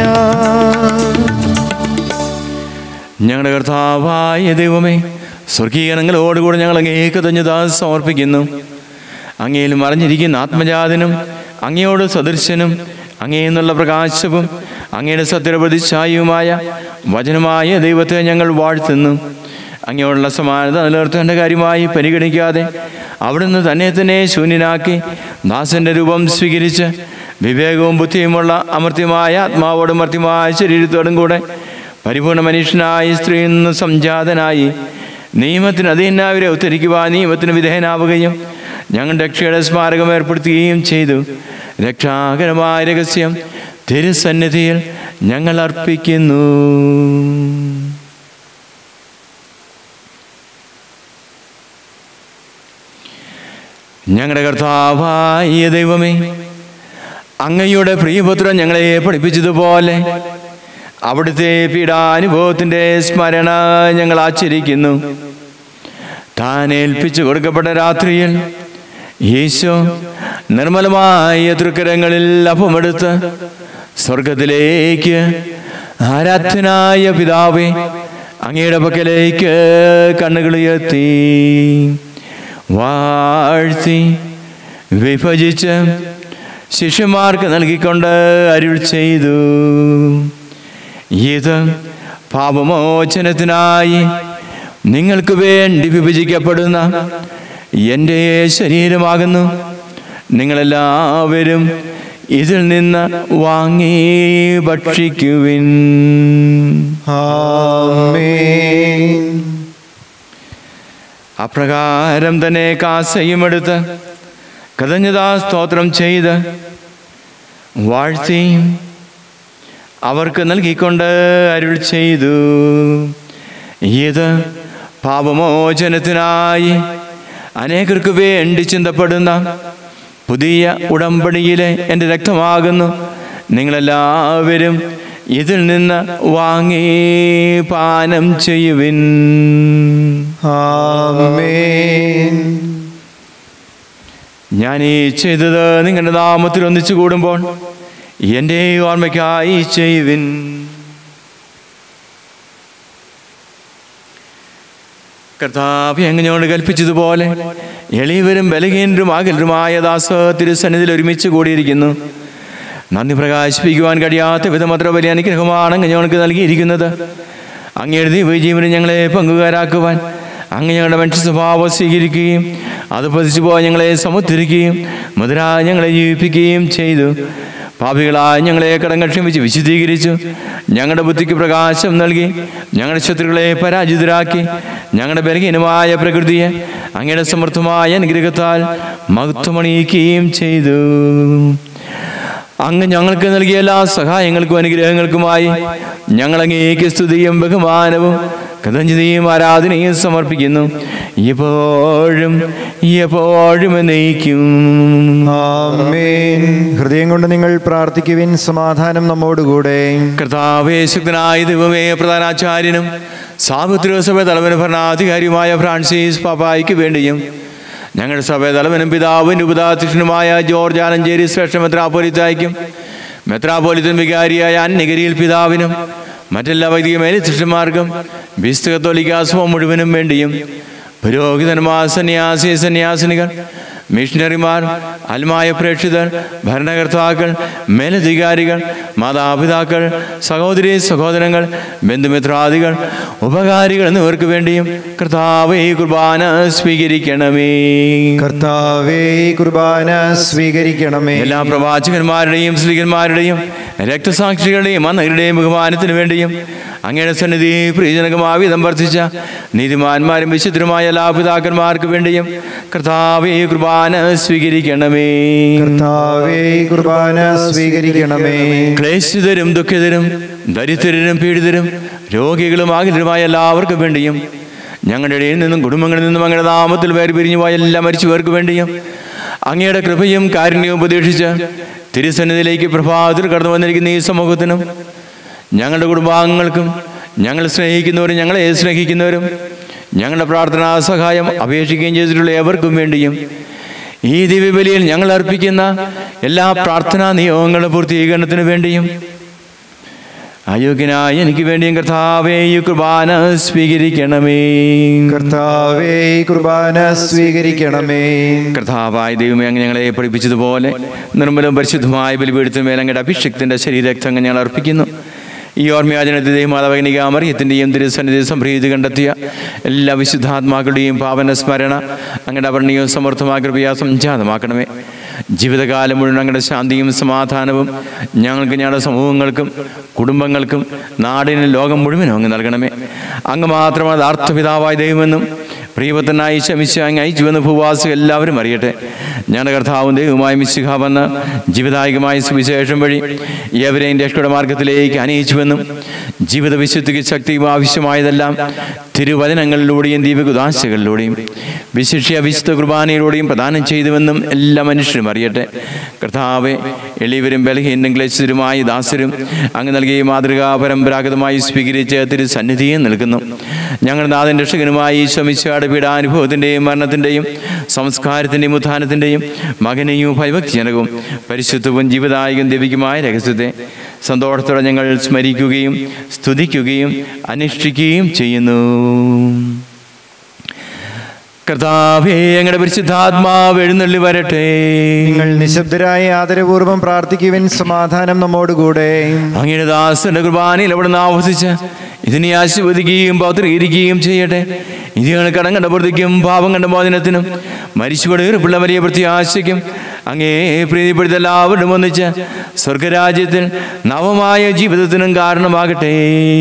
ഞങ്ങളുടെ കർത്താവായ ദൈവമേ സ്വർഗീയനങ്ങളോടുകൂടെ ഞങ്ങൾ അങ്ങേക്ക് തഞ്ഞതാ സമർപ്പിക്കുന്നു അങ്ങയിൽ മറിഞ്ഞിരിക്കുന്ന ആത്മജാതനും അങ്ങയോട് സദൃശനും അങ്ങേ നിന്നുള്ള പ്രകാശവും അങ്ങയുടെ സത്യപ്രതിച്ഛായവുമായ വചനമായ ദൈവത്തെ ഞങ്ങൾ വാഴ്ത്തുന്നു അങ്ങയോടുള്ള സമാനത നിലനിർത്തേണ്ട കാര്യമായി പരിഗണിക്കാതെ അവിടുന്ന് തന്നെ തന്നെ ശൂന്യനാക്കി ദാസന്റെ രൂപം സ്വീകരിച്ച് വിവേകവും ബുദ്ധിയുമുള്ള അമർത്യമായ ആത്മാവോടും മർത്യമായ ശരീരത്തോടും കൂടെ പരിപൂർണ മനുഷ്യനായി സ്ത്രീയിൽ നിന്ന് സംജാതനായി നിയമത്തിന് അധീനാവരെ ഉത്തരിക്കുവാൻ നിയമത്തിന് വിധേയനാവുകയും ഞങ്ങളുടെ രക്ഷയുടെ സ്മാരകം ഏർപ്പെടുത്തുകയും ചെയ്തു രക്ഷാകരമായ രഹസ്യം തിരുസന്നിധിയിൽ ഞങ്ങൾ അർപ്പിക്കുന്നു ഞങ്ങളുടെ കർത്താവായ ദൈവമേ അങ്ങയുടെ പ്രിയപുത്രൻ ഞങ്ങളെ പഠിപ്പിച്ചതുപോലെ അവിടുത്തെ പീഡാനുഭവത്തിൻ്റെ സ്മരണ ഞങ്ങൾ ആചരിക്കുന്നു താൻ ഏൽപ്പിച്ചു കൊടുക്കപ്പെട്ട രാത്രിയിൽ യേശു നിർമ്മലമായ തൃക്കരങ്ങളിൽ അപ്പമെടുത്ത് സ്വർഗത്തിലേക്ക് ആരാധ്യനായ പിതാവേ അങ്ങയുടെ പക്കലേക്ക് കണ്ണുകളുയർത്തി വാഴ്ത്തി വിഭജിച്ച് ശിഷ്യന്മാർക്ക് നൽകിക്കൊണ്ട് അരുൾ ചെയ്തു ഇത് പാപമോചനത്തിനായി നിങ്ങൾക്ക് വേണ്ടി വിഭജിക്കപ്പെടുന്ന എൻ്റെ ശരീരമാകുന്നു നിങ്ങളെല്ലാവരും ഇതിൽ നിന്ന് വാങ്ങി ഭക്ഷിക്കുവിൻ ആമേൻ അപ്രകാരം തന്നെ കാസയും എടുത്ത് കൃതജ്ഞതാ സ്തോത്രം ചെയ്ത് വാഴ്ത്തി അവർക്ക് നൽകിക്കൊണ്ട് അരുൾ ചെയ്തു ഇത് പാപമോചനത്തിനായി അനേകർക്ക് വേണ്ടി ചിന്തപ്പെടുന്ന പുതിയ ഉടമ്പടിയിലെ എൻ്റെ രക്തമാകുന്നു നിങ്ങളെല്ലാവരും ഇതിൽ നിന്ന് വാങ്ങി പാനം ചെയ്യുവിൻ ആമേൻ ഞാൻ ഈ ചെയ്തത് നിങ്ങളുടെ നാമത്തിൽ ഒന്നിച്ചു കൂടുമ്പോൾ എൻ്റെ ഓർമ്മയ്ക്കായി ചെയ്യുവിൻ കർത്താവ് എങ്ങനെയോട് കൽപ്പിച്ചതുപോലെ എളിയവരും ബലഹീനരും അകലരുമായ ദാസ തിരുസന്നിധിയിൽ ഒരുമിച്ച് കൂടിയിരിക്കുന്നു നന്ദി പ്രകാശിപ്പിക്കുവാൻ കഴിയാത്ത വിധം അത്ര വലിയ അനുഗ്രഹമാണ് അങ്ങ് ഞങ്ങൾക്ക് നൽകിയിരിക്കുന്നത് അങ്ങയുടെ ദൈവജീവനെ ഞങ്ങളെ പങ്കുകാരാക്കുവാൻ അങ്ങ് ഞങ്ങളുടെ മനുഷ്യ സ്വഭാവം സ്വീകരിക്കുകയും അത് പതിച്ചു പോയി ഞങ്ങളെ സമുദ്ധരിക്കുകയും മുതലാ ഞങ്ങളെ ജീവിപ്പിക്കുകയും ചെയ്തു പാപികളായ ഞങ്ങളെ കടങ്ങൾ ക്ഷമിച്ച് വിശദീകരിച്ചു ഞങ്ങളുടെ ബുദ്ധിക്ക് പ്രകാശം നൽകി ഞങ്ങളുടെ ശത്രുക്കളെ പരാജിതരാക്കി ഞങ്ങളുടെ ബലഹീനമായ പ്രകൃതിയെ അങ്ങയുടെ സമർത്ഥമായ അനുഗ്രഹത്താൽ മഹത്വമണിയിക്കുകയും ചെയ്തു അങ്ങ് ഞങ്ങൾക്ക് നൽകിയ എല്ലാ സഹായങ്ങൾക്കും അനുഗ്രഹങ്ങൾക്കുമായി ഞങ്ങൾ അങ്ങേക്ക് സ്തുതിയും ബഹുമാനവും കഥഞ്ജിതയും ആരാധനയും സമർപ്പിക്കുന്നു എപ്പോഴും എപ്പോഴും എന്നേക്കും ആമേൻ ഹൃദയം കൊണ്ട് നിങ്ങൾ പ്രാർത്ഥിക്കുവിൻ സമാധാനം നമ്മോടുകൂടെ കർത്താവേ ശക്തനായ ദൈവമേ പ്രധാനാചാര്യനും സാർവത്രിക സഭ തലവന ഭരണാധികാരിയുമായ ഫ്രാൻസിസ് പാപ്പായ്ക്ക് വേണ്ടിയും ഞങ്ങളുടെ സഭ തലവനും പിതാവിൻ്റെ ഉപതാധ്യക്ഷനുമായ ജോർജ് ആലഞ്ചേരി ശ്രേഷ്ഠ മെത്രാപോലിത്തായ്ക്കും മെത്രാപോലിത്തൻ വികാരിയായ അന്നഗരിയിൽ പിതാവിനും മറ്റെല്ലാ വൈദിക മേലിധ്യക്ഷന്മാർക്കും വിസ്തു കത്തോലിക്കാസവും മുഴുവനും വേണ്ടിയും പുരോഹിതന്മാർ സന്യാസി സന്യാസിനികൾ മിഷണറിമാർ അൽമായ പ്രേക്ഷിതർ ഭരണകർത്താക്കൾ മേലധികാരികൾ മാതാപിതാക്കൾ സഹോദരി സഹോദരങ്ങൾ ബന്ധുമിത്രാദികൾ ഉപകാരികൾ എന്നിവർക്ക് വേണ്ടിയും കർത്താവ് ഈ കുർബാന സ്വീകരിക്കണമേ കർത്താവേ ഈ കുർബാന സ്വീകരിക്കണമേ എല്ലാ പ്രവാചകന്മാരുടെയും സ്ത്രീകന്മാരുടെയും രക്തസാക്ഷികളുടെയും അന്നകളുടെയും ബഹുമാനത്തിന് വേണ്ടിയും അങ്ങയുടെ സന്നിധി പ്രിയജനകമായ വിധം വർദ്ധിച്ച നീതിമാന്മാരും വിശുദ്ധരുമായ എല്ലാ പിതാക്കന്മാർക്ക് വേണ്ടിയും കർത്താവ് ഈ കുർബാന സ്വീകരിക്കണമേ കർത്താവേ ഈ കുർബാന സ്വീകരിക്കണമേ ക്ലേശിതരും ദുഃഖിതരും ദരിദ്രരും പീഡിതരും രോഗികളും ആഗ്രഹമായ എല്ലാവർക്കും വേണ്ടിയും ഞങ്ങളുടെ ഇടയിൽ നിന്നും കുടുംബങ്ങളിൽ നിന്നും അങ്ങയുടെ നാമത്തിൽ വേർ പിരിഞ്ഞു പോയ എല്ലാ മരിച്ചവർക്ക് വേണ്ടിയും അങ്ങയുടെ കൃപയും കാരുണ്യവും ഉപദേശിച്ച് തിരുസന്നിധിയിലേക്ക് പ്രഭാതത്തിൽ കടന്നു വന്നിരിക്കുന്ന ഈ സമൂഹത്തിനും ഞങ്ങളുടെ കുടുംബാംഗങ്ങൾക്കും ഞങ്ങൾ സ്നേഹിക്കുന്നവരും ഞങ്ങളെ സ്നേഹിക്കുന്നവരും ഞങ്ങളുടെ പ്രാർത്ഥനാ സഹായം അപേക്ഷിക്കുകയും ചെയ്തിട്ടുള്ള ഏവർക്കും വേണ്ടിയും ഈ ദിവ്യബലിയിൽ ഞങ്ങൾ അർപ്പിക്കുന്ന എല്ലാ പ്രാർത്ഥനാ നിയോഗങ്ങളുടെ പൂർത്തീകരണത്തിന് വേണ്ടിയും അയോഗ്യനായ എനിക്ക് വേണ്ടിയും കർത്താവേ ഈ കുർബാന സ്വീകരിക്കണമേ കർത്താവേ ഈ കുർബാന സ്വീകരിക്കണമേ കർത്താവായ ദൈവമേ അങ്ങ് ഞങ്ങളെ പഠിപ്പിച്ചതുപോലെ നിർമ്മലവും പരിശുദ്ധമായ ബലിപീഠത്തിന്മേൽ അങ്ങയുടെ അഭിഷക്തിൻ്റെ ശരീരക്തങ്ങൾ ഞങ്ങൾ അർപ്പിക്കുന്നു ഈ ഓർമ്മയാചനത്തിൽ ദൈവമാതാവകനിക മറിയത്തിൻ്റെയും തിരുസന്നിധി സംപ്രീതി കണ്ടെത്തിയ എല്ലാ വിശുദ്ധാത്മാക്കളുടെയും പാവന സ്മരണ അങ്ങയുടെ അവർണീയവും സമർത്ഥമായ കൃപയാ സംജാതമാക്കണമേ ജീവിതകാലം മുഴുവൻ അങ്ങയുടെ ശാന്തിയും സമാധാനവും ഞങ്ങൾക്ക് ഞങ്ങളുടെ സമൂഹങ്ങൾക്കും കുടുംബങ്ങൾക്കും നാടിനും ലോകം മുഴുവനും അങ്ങ് നൽകണമേ അങ്ങ് മാത്രമാണ് അർത്ഥപിതാവായ ദൈവമെന്നും പ്രിയപത്തനായി ശമിച്ച് അങ്ങ് അയച്ചുവെന്ന് ഭൂവാസി എല്ലാവരും അറിയട്ടെ ഞങ്ങളുടെ കർത്താവും ദൈവമായ മിശിഹ വന്ന് ജീവിതായികമായ സുവിശേഷം വഴി ഏവരെയും രക്ഷയുടെ മാർഗത്തിലേക്ക് അനയിച്ചുവെന്നും ജീവിത വിശുദ്ധിക്ക് ശക്തിയും ആവശ്യമായതെല്ലാം തിരുവചനങ്ങളിലൂടെയും ദീപകുദാശകളിലൂടെയും വിശിഷ്യ വിശുദ്ധ കുർബാനയിലൂടെയും പ്രദാനം ചെയ്തുവെന്നും എല്ലാ മനുഷ്യരും അറിയട്ടെ കർത്താവെ എളിയവരും ബലഹീനും ക്ലേശിതരുമായ ദാസരും അങ്ങ് നൽകിയ മാതൃകാ പരമ്പരാഗതമായി സ്വീകരിച്ച് തിരു സന്നിധിയെ നിൽക്കുന്നു ഞങ്ങളുടെ നാഥൻ രക്ഷകനുമായി ശ്രമിച്ചാട് പീഡാനുഭവത്തിൻ്റെയും മരണത്തിൻ്റെയും സംസ്കാരത്തിൻ്റെയും ഉത്ഥാനത്തിൻ്റെയും മകനെയും ഭയഭക്തിജനകവും പരിശുദ്ധവും ജീവദായകം ദൈവികമായ രഹസ്യത്തെ സന്തോഷത്തോടെ ഞങ്ങൾ സ്മരിക്കുകയും സ്തുതിക്കുകയും അനുഷ്ഠിക്കുകയും ചെയ്യുന്നു കർത്താവേ ഞങ്ങളുടെ പരിശുദ്ധാത്മാവ് എഴുന്നള്ളി വരട്ടെ നിങ്ങൾ നിശബ്ദരായി ആദരപൂർവ്വം പ്രാർത്ഥിക്കുവിൻ സമാധാനം നമ്മോടുകൂടെ അങ്ങയുടെ ദാസന്റെ കുർബാനയിൽ അവിടെ നിന്ന് ആവസിച്ച് ഇതിനെ ആശീർവദിക്കുകയും പൗത്രീകരിക്കുകയും ചെയ്യട്ടെ ഇത് ഞങ്ങൾ കടം കണ്ട പ്രതിക്കും പാപം കണ്ട മോചനത്തിനും മരിച്ചുകൊടുപ്പിള്ള വലിയ പ്രത്യാശയ്ക്കും അങ്ങേ പ്രീതിപ്പെടുത്ത എല്ലാവരും ഒന്നിച്ച് സ്വർഗരാജ്യത്തിൽ നവമായ ജീവിതത്തിനും കാരണമാകട്ടെ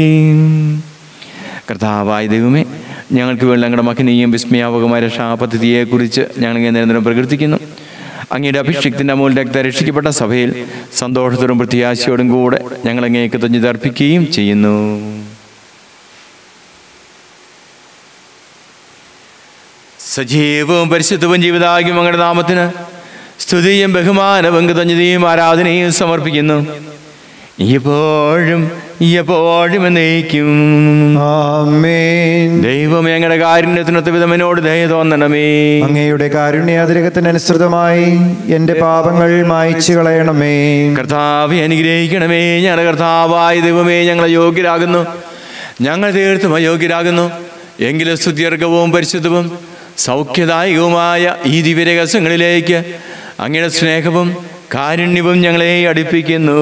കർത്താവായ ദൈവമേ ഞങ്ങൾക്ക് വേണ്ടി ഞങ്ങളുടെ മകനെയും വിസ്മയാപകമായ രക്ഷാപദ്ധതിയെക്കുറിച്ച് ഞങ്ങൾ ഇങ്ങനെ നിരന്തരം പ്രകീർത്തിക്കുന്നു അങ്ങയുടെ അഭിഷേകത്തിൻ്റെ അമൂൽ രക്ത രക്ഷിക്കപ്പെട്ട സഭയിൽ സന്തോഷത്തോടും പ്രത്യാശയോടും കൂടെ ഞങ്ങൾ അങ്ങേക്ക് തഞ്ഞിതർപ്പിക്കുകയും ചെയ്യുന്നു സജീവവും പരിശുദ്ധവും ജീവിതാഗ്യം അങ്ങയുടെ നാമത്തിന് സ്തുതിയും ബഹുമാനവും കൃതജ്ഞതയും ആരാധനയും സമർപ്പിക്കുന്നു എപ്പോഴും എപ്പോഴും എന്നേക്കും ആമേൻ ദൈവമേ ഞങ്ങളുടെ കാരുണ്യത്തിനൊത്ത വിധമനോട് ദയ തോന്നണമേ അങ്ങയുടെ കാരുണ്യാതിരകത്തിനനുസൃതമായി എൻ്റെ പാപങ്ങൾ മായ്ച്ചു കളയണമേ കർത്താവെ അനുഗ്രഹിക്കണമേ ഞങ്ങളുടെ കർത്താവായ ദൈവമേ ഞങ്ങളെ യോഗ്യരാകുന്നു ഞങ്ങൾ തീർത്തും അയോഗ്യരാകുന്നു എങ്കിലും സ്തുത്യർഗവും പരിശുദ്ധവും സൗഖ്യദായകവുമായ ഈ ദിവ്യരഹസ്യങ്ങളിലേക്ക് അങ്ങയുടെ സ്നേഹവും കാരുണ്യവും ഞങ്ങളെ അടുപ്പിക്കുന്നു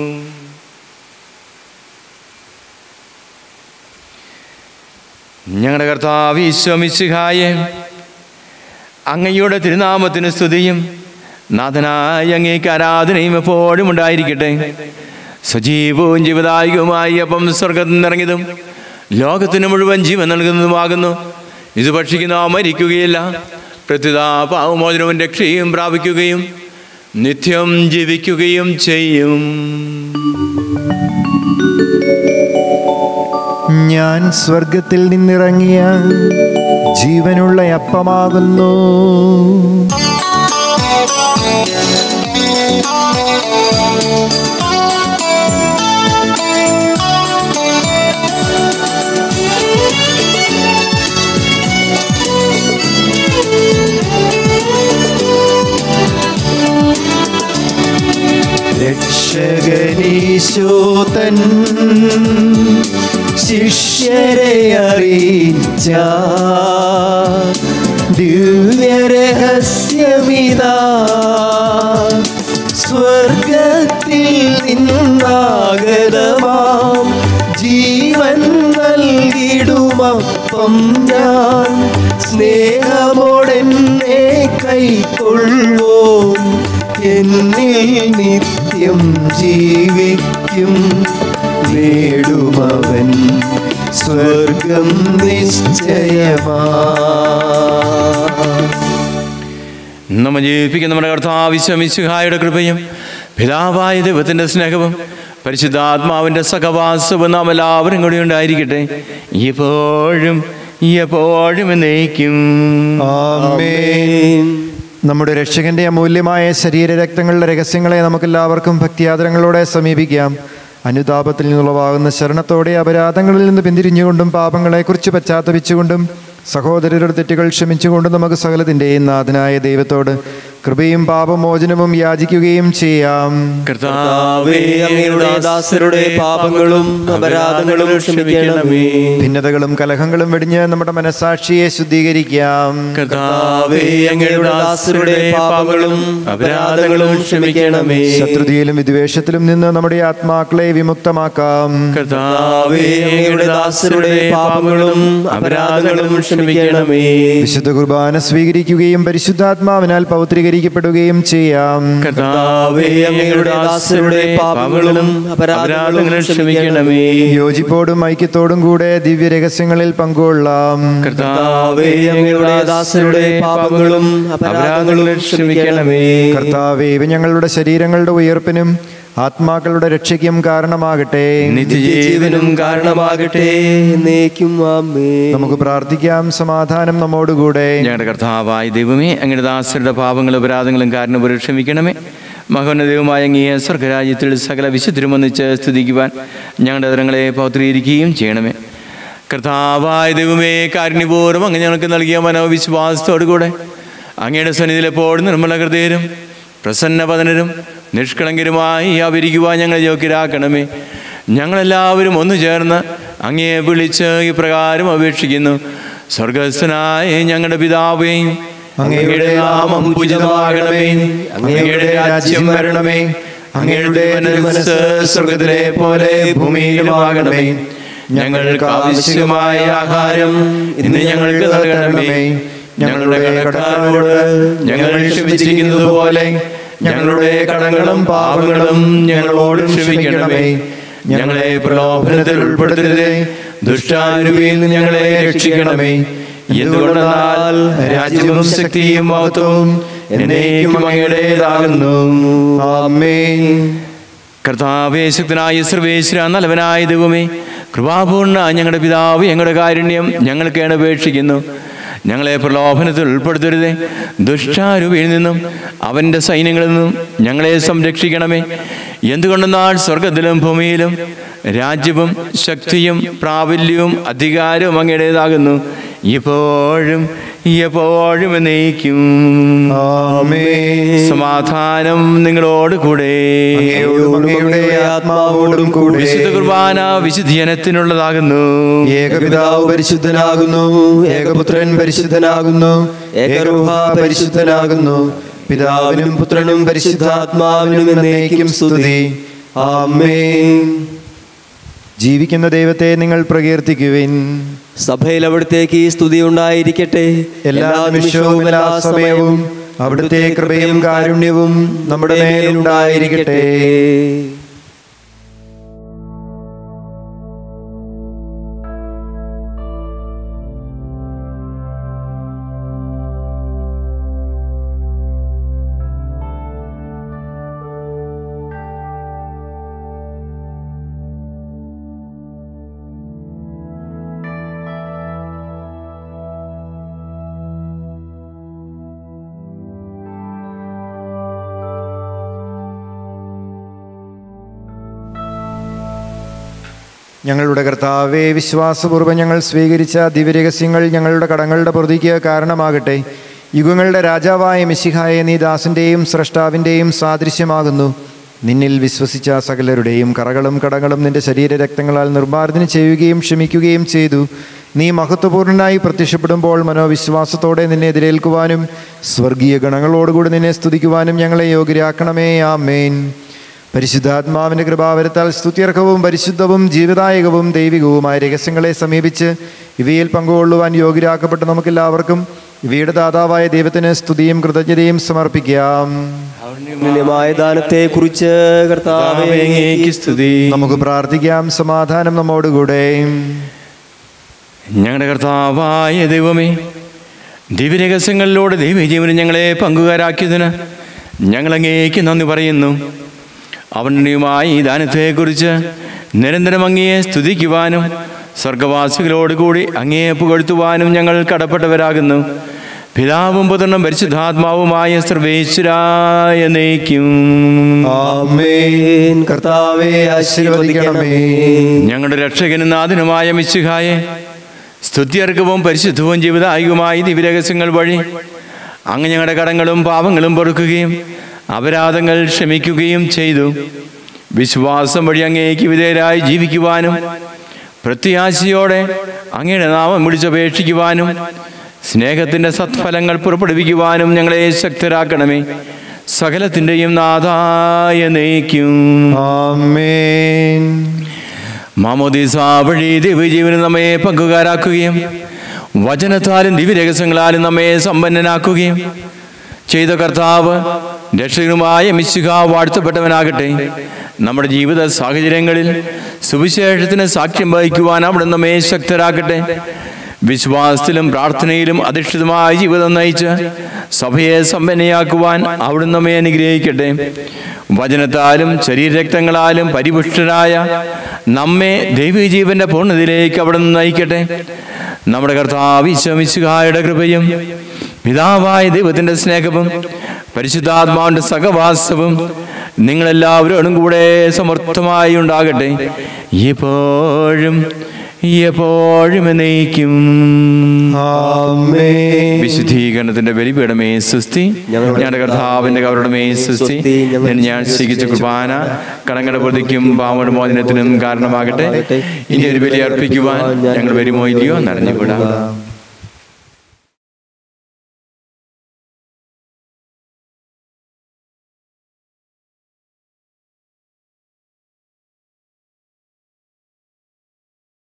ഞങ്ങളുടെ കർത്താവ് ഈശ്വമിശുഹായെ അങ്ങയുടെ തിരുനാമത്തിന് സ്തുതിയും നാഥനായ അങ്ങേക്ക് ആരാധനയും എപ്പോഴും ഉണ്ടായിരിക്കട്ടെ സജീവവും ജീവദായകവുമായി അപ്പം സ്വർഗത്തിൽ നിന്നിറങ്ങിയതും ലോകത്തിന് മുഴുവൻ ജീവൻ നൽകുന്നതുമാകുന്നു ഇത് ഭക്ഷിക്കുന്ന മരിക്കുകയില്ല പ്രത്യുത പാവമോചനവും രക്ഷയും പ്രാപിക്കുകയും നിത്യം ജീവിക്കുകയും ചെയ്യും ഞാൻ സ്വർഗത്തിൽ നിന്നിറങ്ങിയ ജീവനുള്ള അപ്പമാകുന്നു രക്ഷകനീശോതൻ ശിഷ്യരെ അറിയിച്ച ദിവ്യരഹസ്യമിതാ സ്വർഗത്തിൽ നിന്നാഗതമാം ജീവൻ നൽകിടുമപ്പം ഞാൻ സ്നേഹമോടെന്നെ കൈക്കൊള്ളോ എന്നിൽ നിത്യം ജീവിക്കും നേടുമവൻ സ്വർഗം നിശ്ചയമാ നമ്മ ജീവിപ്പിക്കുന്ന നമ്മുടെ കർത്താവിശ്വമിശുഹായുടെ കൃപയും പിതാവായ ദൈവത്തിൻ്റെ സ്നേഹവും പരിശുദ്ധാത്മാവിൻ്റെ സഹവാസവും നാം എല്ലാവരും കൂടി ഉണ്ടായിരിക്കട്ടെ എപ്പോഴും എപ്പോഴും എന്നേക്കും ആമേൻ നമ്മുടെ രക്ഷകന്റെ അമൂല്യമായ ശരീരരക്തങ്ങളുടെ രഹസ്യങ്ങളെ നമുക്കെല്ലാവർക്കും ഭക്തിയാദരങ്ങളോടെ സമീപിക്കാം അനുതാപത്തിൽ നിന്നുളവാകുന്ന ശരണത്തോടെ അപരാധങ്ങളിൽ നിന്ന് പിന്തിരിഞ്ഞുകൊണ്ടും പാപങ്ങളെക്കുറിച്ച് പശ്ചാത്തപിച്ചുകൊണ്ടും സഹോദരരുടെ തെറ്റുകൾ ക്ഷമിച്ചുകൊണ്ടും നമുക്ക് സകലത്തിൻ്റെയും നാഥനായ ദൈവത്തോട് കൃപയും പാപമോചനവും യാചിക്കുകയും ചെയ്യാം കർത്താവേ അങ്ങയുടെ ദാസരുടെ പാപങ്ങളും അപരാധങ്ങളും ക്ഷമിക്കണമേ ഭിന്നതകളും കലഹങ്ങളും വെടിഞ്ഞ് നമ്മുടെ മനസാക്ഷിയെ ശുദ്ധീകരിക്കാം കർത്താവേ അങ്ങയുടെ ദാസരുടെ പാപങ്ങളും അപരാധങ്ങളും ക്ഷമിക്കണമേ ശത്രുതയിലും വിദ്വേഷത്തിലും നിന്ന് നമ്മുടെ ആത്മാക്കളെ വിമുക്തമാക്കാം കർത്താവേ അങ്ങയുടെ ദാസരുടെ പാപങ്ങളും അപരാധങ്ങളും ക്ഷമിക്കണമേ വിശുദ്ധ കുർബാന സ്വീകരിക്കുകയും പരിശുദ്ധാത്മാവിനാൽ പൗത്രീകരിക്കപ്പെടുകയും ചെയ്യാം കർത്താവേ അങ്ങയുടെ ദാസരുടെ പാപങ്ങളും അപരാധങ്ങളും ക്ഷമിക്കണമേ യോജിപ്പോടും ഐക്യത്തോടും കൂടെ ദിവ്യ രഹസ്യങ്ങളിൽ പങ്കുകൊള്ളാം കർത്താവേ അങ്ങയുടെ ദാസരുടെ പാപങ്ങളും അപരാധങ്ങളും ക്ഷമിക്കണമേ കർത്താവേ ഇവ ഞങ്ങളുടെ ശരീരങ്ങളുടെ ഉയർപ്പിനും ആത്മാക്കളുടെ രക്ഷയ്ക്കും കാരണമാകട്ടെ നിത്യജീവനും കാരണമാകട്ടെ എന്നേക്കും ആമേ നമുക്ക് പ്രാർത്ഥിക്കാം സമാധാനം നമ്മോടുകൂടെ ഞങ്ങളുടെ കർത്താവായ ദൈവമേ അങ്ങയുടെ ദാസരുടെ പാപങ്ങളും അപരാധങ്ങളും കാരണം ക്ഷമിക്കണമേ മകന ദൈവമായ അങ്ങയെ സ്വർഗരാജ്യത്തിൽ സകല വിശുദ്ധരും ഒന്നിച്ച് സ്തുതിക്കുവാൻ ഞങ്ങളുടെ തരങ്ങളെ പൗത്രീകരിക്കുകയും ചെയ്യണമേ കർത്താവായ ദൈവമേ കാരുണ്യപൂർവ്വം അങ്ങ് ഞങ്ങൾക്ക് നൽകിയ മനോവിശ്വാസത്തോടു കൂടെ അങ്ങയുടെ സന്നിധിയിൽ എപ്പോഴും നിർമ്മല ഹൃദയരും പ്രസന്നപതനരും നിഷ്കളങ്കരുമായി ആവരിക്കുവാൻ ഞങ്ങളെ യോഗ്യരാക്കണമേ ഞങ്ങളെല്ലാവരും ഒന്നു ചേർന്ന് അങ്ങയെ വിളിച്ച് ഇപ്രകാരം അപേക്ഷിക്കുന്നു സ്വർഗസ്ഥനായ ഞങ്ങളുടെ പിതാവേ അങ്ങയുടെ നാമം പൂജിതമാകണമേ അങ്ങയുടെ രാജ്യം വരണമേ അങ്ങയുടെ മനസ്സ് സ്വർഗത്തിലെ പോലെ ഭൂമിയിലുമാകണമേ ഞങ്ങൾക്ക് ആവശ്യമായ ആഹാരം ഇന്ന് ഞങ്ങൾക്ക് നൽകണമേ ഞങ്ങളുടെ കടക്കാരോട് ഞങ്ങൾ ക്ഷമിച്ചിരിക്കുന്നത് പോലെ ഞങ്ങളുടെ കടങ്ങളും പാപങ്ങളും ഞങ്ങളോട് ക്ഷമിക്കണമേ ഞങ്ങളെ പ്രലോഭനത്തിൽ ഉൾപ്പെടുത്തരുതേ ദുഷ്ടാരൂപിയിൽ നിന്ന് ഞങ്ങളെ രക്ഷിക്കണമേ എന്തുകൊണ്ടെന്നാൽ രാജ്യവും ശക്തിയും മഹത്വവും എന്നേക്കും അങ്ങയുടേതാകുന്നു ആമേൻ കർത്താവേ ശക്തനായ സർവേശ്വര നല്ലവനായ ദൈവമേ കൃപാപൂർണ ഞങ്ങളുടെ പിതാവ് ഞങ്ങളുടെ കാരുണ്യം ഞങ്ങൾക്ക് അപേക്ഷിക്കുന്നു ഞങ്ങളെ പ്രലോഭനത്തിൽ ഉൾപ്പെടുത്തരുതേ ദുഷ്ടാരൂപിയിൽ നിന്നും അവൻ്റെ സൈന്യങ്ങളിൽ നിന്നും ഞങ്ങളെ സംരക്ഷിക്കണമേ എന്തുകൊണ്ടെന്നാൽ സ്വർഗത്തിലും ഭൂമിയിലും രാജ്യവും ശക്തിയും പ്രാബല്യവും അധികാരവും അങ്ങയുടേതാകുന്നു ഇപ്പോഴും എപ്പോഴും എന്നേക്കും ആമേൻ. സമാധാനം നിങ്ങളോട് കൂടെ അങ്ങയോടും അങ്ങയുടെ ആത്മാവോടും കൂടെ വിശുദ്ധ കുർബാന വിശുദ്ധീനത്തിനുള്ളതാകുന്നു ഏകപിതാവ് പരിശുദ്ധനാകുന്നു ഏകപുത്രൻ പരിശുദ്ധനാകുന്നു ഏകരൂഹ പരിശുദ്ധനാകുന്നു പിതാവിനും പുത്രനും പരിശുദ്ധാത്മാവിനും എന്നേക്കും സ്തുതി ആമേൻ ജീവിക്കുന്ന ദൈവത്തെ നിങ്ങൾ പ്രകീർത്തിക്കുവിൻ സഭയിൽ അവിടത്തേക്ക് ഈ സ്തുതി ഉണ്ടായിരിക്കട്ടെ എല്ലാ നിമിഷവും എല്ലാ സമയവും അവിടുത്തെ കൃപയും കാരുണ്യവും നമ്മുടെ മേലുണ്ടായിരിക്കട്ടെ ഞങ്ങളുടെ കർത്താവെ വിശ്വാസപൂർവ്വം ഞങ്ങൾ സ്വീകരിച്ച ദിവ്യരഹസ്യങ്ങൾ ഞങ്ങളുടെ കടങ്ങളുടെ പ്രതിക്ക് കാരണമാകട്ടെ യുഗങ്ങളുടെ രാജാവായ മിശിഹായ നീ ദാസന്റെയും സ്രഷ്ടാവിൻ്റെയും സാദൃശ്യമാകുന്നു നിന്നിൽ വിശ്വസിച്ച സകലരുടെയും കറകളും കടങ്ങളും നിന്റെ ശരീര രക്തങ്ങളാൽ നിർമ്മാർജ്ജനം ചെയ്യുകയും ക്ഷമിക്കുകയും ചെയ്തു നീ മഹത്വപൂർണനായി പ്രത്യക്ഷപ്പെടുമ്പോൾ മനോവിശ്വാസത്തോടെ നിന്നെ എതിരേൽക്കുവാനും സ്വർഗീയ ഗണങ്ങളോടുകൂടി നിന്നെ സ്തുതിക്കുവാനും ഞങ്ങളെ യോഗ്യരാക്കണമേ ആമേൻ പരിശുദ്ധാത്മാവിന്റെ കൃപാവരത്താൽ സ്തുത്യർഹവും പരിശുദ്ധവും ജീവദായകവും ദൈവികവുമായ രഹസ്യങ്ങളെ സമീപിച്ച് ഇവയിൽ പങ്കുകൊള്ളുവാൻ യോഗ്യരാക്കപ്പെട്ട നമുക്കെല്ലാവർക്കും ഇവയുടെ ദാതാവായ ദൈവത്തിന് സ്തുതിയും കൃതജ്ഞതയും സമർപ്പിക്കാം മൂല്യമായ ദാനത്തെ കുറിച്ച് കർത്താവേ അങ്ങേക്ക് സ്തുതി നമുക്ക് പ്രാർത്ഥിക്കാം സമാധാനം നമ്മോടുകൂടെ ഞങ്ങളുടെ കർത്താവായ ദൈവമേ ദിവ്യരഹസ്യങ്ങളിലൂടെ ദൈവജീവനം ഞങ്ങളെ പങ്കുകാരാക്കിയതിന് ഞങ്ങൾ അങ്ങേക്ക് നന്ദി പറയുന്നു അവനുമായി ഈ ദാനത്തെക്കുറിച്ച് നിരന്തരം അങ്ങയെ സ്തുതിക്കുവാനും സ്വർഗവാസികളോട് കൂടി അങ്ങയെ പുകഴ്ത്തുവാനും ഞങ്ങൾ കടപ്പെട്ടവരാകുന്നു പിതാവും പുത്രനും പരിശുദ്ധാത്മാവുമായ സർവേശ്വരായ നയിക്കും ആമേൻ കർത്താവെ ആശീർവദിക്കണമേ ഞങ്ങളുടെ രക്ഷകനും നാഥനുമായ മിശിഹായെ സ്തുത്യർക്കവും പരിശുദ്ധവും ജീവിതായുമായി ദിവ്യരഹസ്യങ്ങൾ വഴി അങ്ങ് ഞങ്ങളുടെ കടങ്ങളും പാപങ്ങളും പൊറുക്കുകയും അപരാധങ്ങൾ ക്ഷമിക്കുകയും ചെയ്തു വിശ്വാസം വഴി അങ്ങേക്ക് വിധേയരായി ജീവിക്കുവാനും പ്രത്യാശയോടെ അങ്ങയുടെ നാമം വിളിച്ചപേക്ഷിക്കുവാനും സ്നേഹത്തിൻ്റെ സത്ഫലങ്ങൾ പുറപ്പെടുവിക്കുവാനും ഞങ്ങളെ ശക്തരാക്കണമേ സകലത്തിൻ്റെയും നാഥായ നയിക്കും ആമേൻ മാമോദീസ വഴി ദിവ്യജീവനം നമ്മെ പങ്കുകാരാക്കുകയും വചനത്താലും ദിവ്യരഹസ്യങ്ങളാലും നമ്മെ സമ്പന്നനാക്കുകയും ചെയ്ത കർത്താവ് രക്ഷകനുമായ മിശുക വാഴ്ത്തപ്പെട്ടവനാകട്ടെ നമ്മുടെ ജീവിത സാഹചര്യങ്ങളിൽ സുവിശേഷത്തിന് സാക്ഷ്യം വഹിക്കുവാൻ അവിടെ നമ്മെ ശക്തരാക്കട്ടെ വിശ്വാസത്തിലും പ്രാർത്ഥനയിലും അധിഷ്ഠിതമായ ജീവിതം നയിച്ച് സഭയെ സമ്പന്നയാക്കുവാൻ അവിടുന്ന് നമ്മെ അനുഗ്രഹിക്കട്ടെ വചനത്താലും ശരീരരക്തങ്ങളാലും പരിപുഷ്ടരായ നമ്മെ ദൈവജീവന്റെ പൂർണ്ണതയിലേക്ക് അവിടുന്ന് നയിക്കട്ടെ നമ്മുടെ കർത്താവ് ഈശോമിശുഹായുടെ കൃപയും പിതാവായ ദൈവത്തിന്റെ സ്നേഹവും പരിശുദ്ധാത്മാവിന്റെ സഹവാസവും നിങ്ങളെല്ലാവരോടും കൂടെ സമർത്ഥമായി ഉണ്ടാകട്ടെ എപ്പോഴും എപ്പോഴും എന്നേക്കും ആമേൻ വിശുദ്ധീകരണത്തിന്റെ ബലിപീഠമേ സുസ്തി ഞങ്ങളുടെ കർത്താവിന്റെ കവരുടെ സുസ്തി എന്ന് ഞാൻ സ്വീകരിച്ച കുർബാന കടങ്ങളുടെ പ്രതിക്കും പാവയുടെ മോചനത്തിനും കാരണമാകട്ടെ ഇനി ഒരു ബലി അർപ്പിക്കുവാൻ ഞങ്ങൾ വരുമോ ഇല്ലയോ എന്നറിഞ്ഞുകൂടാ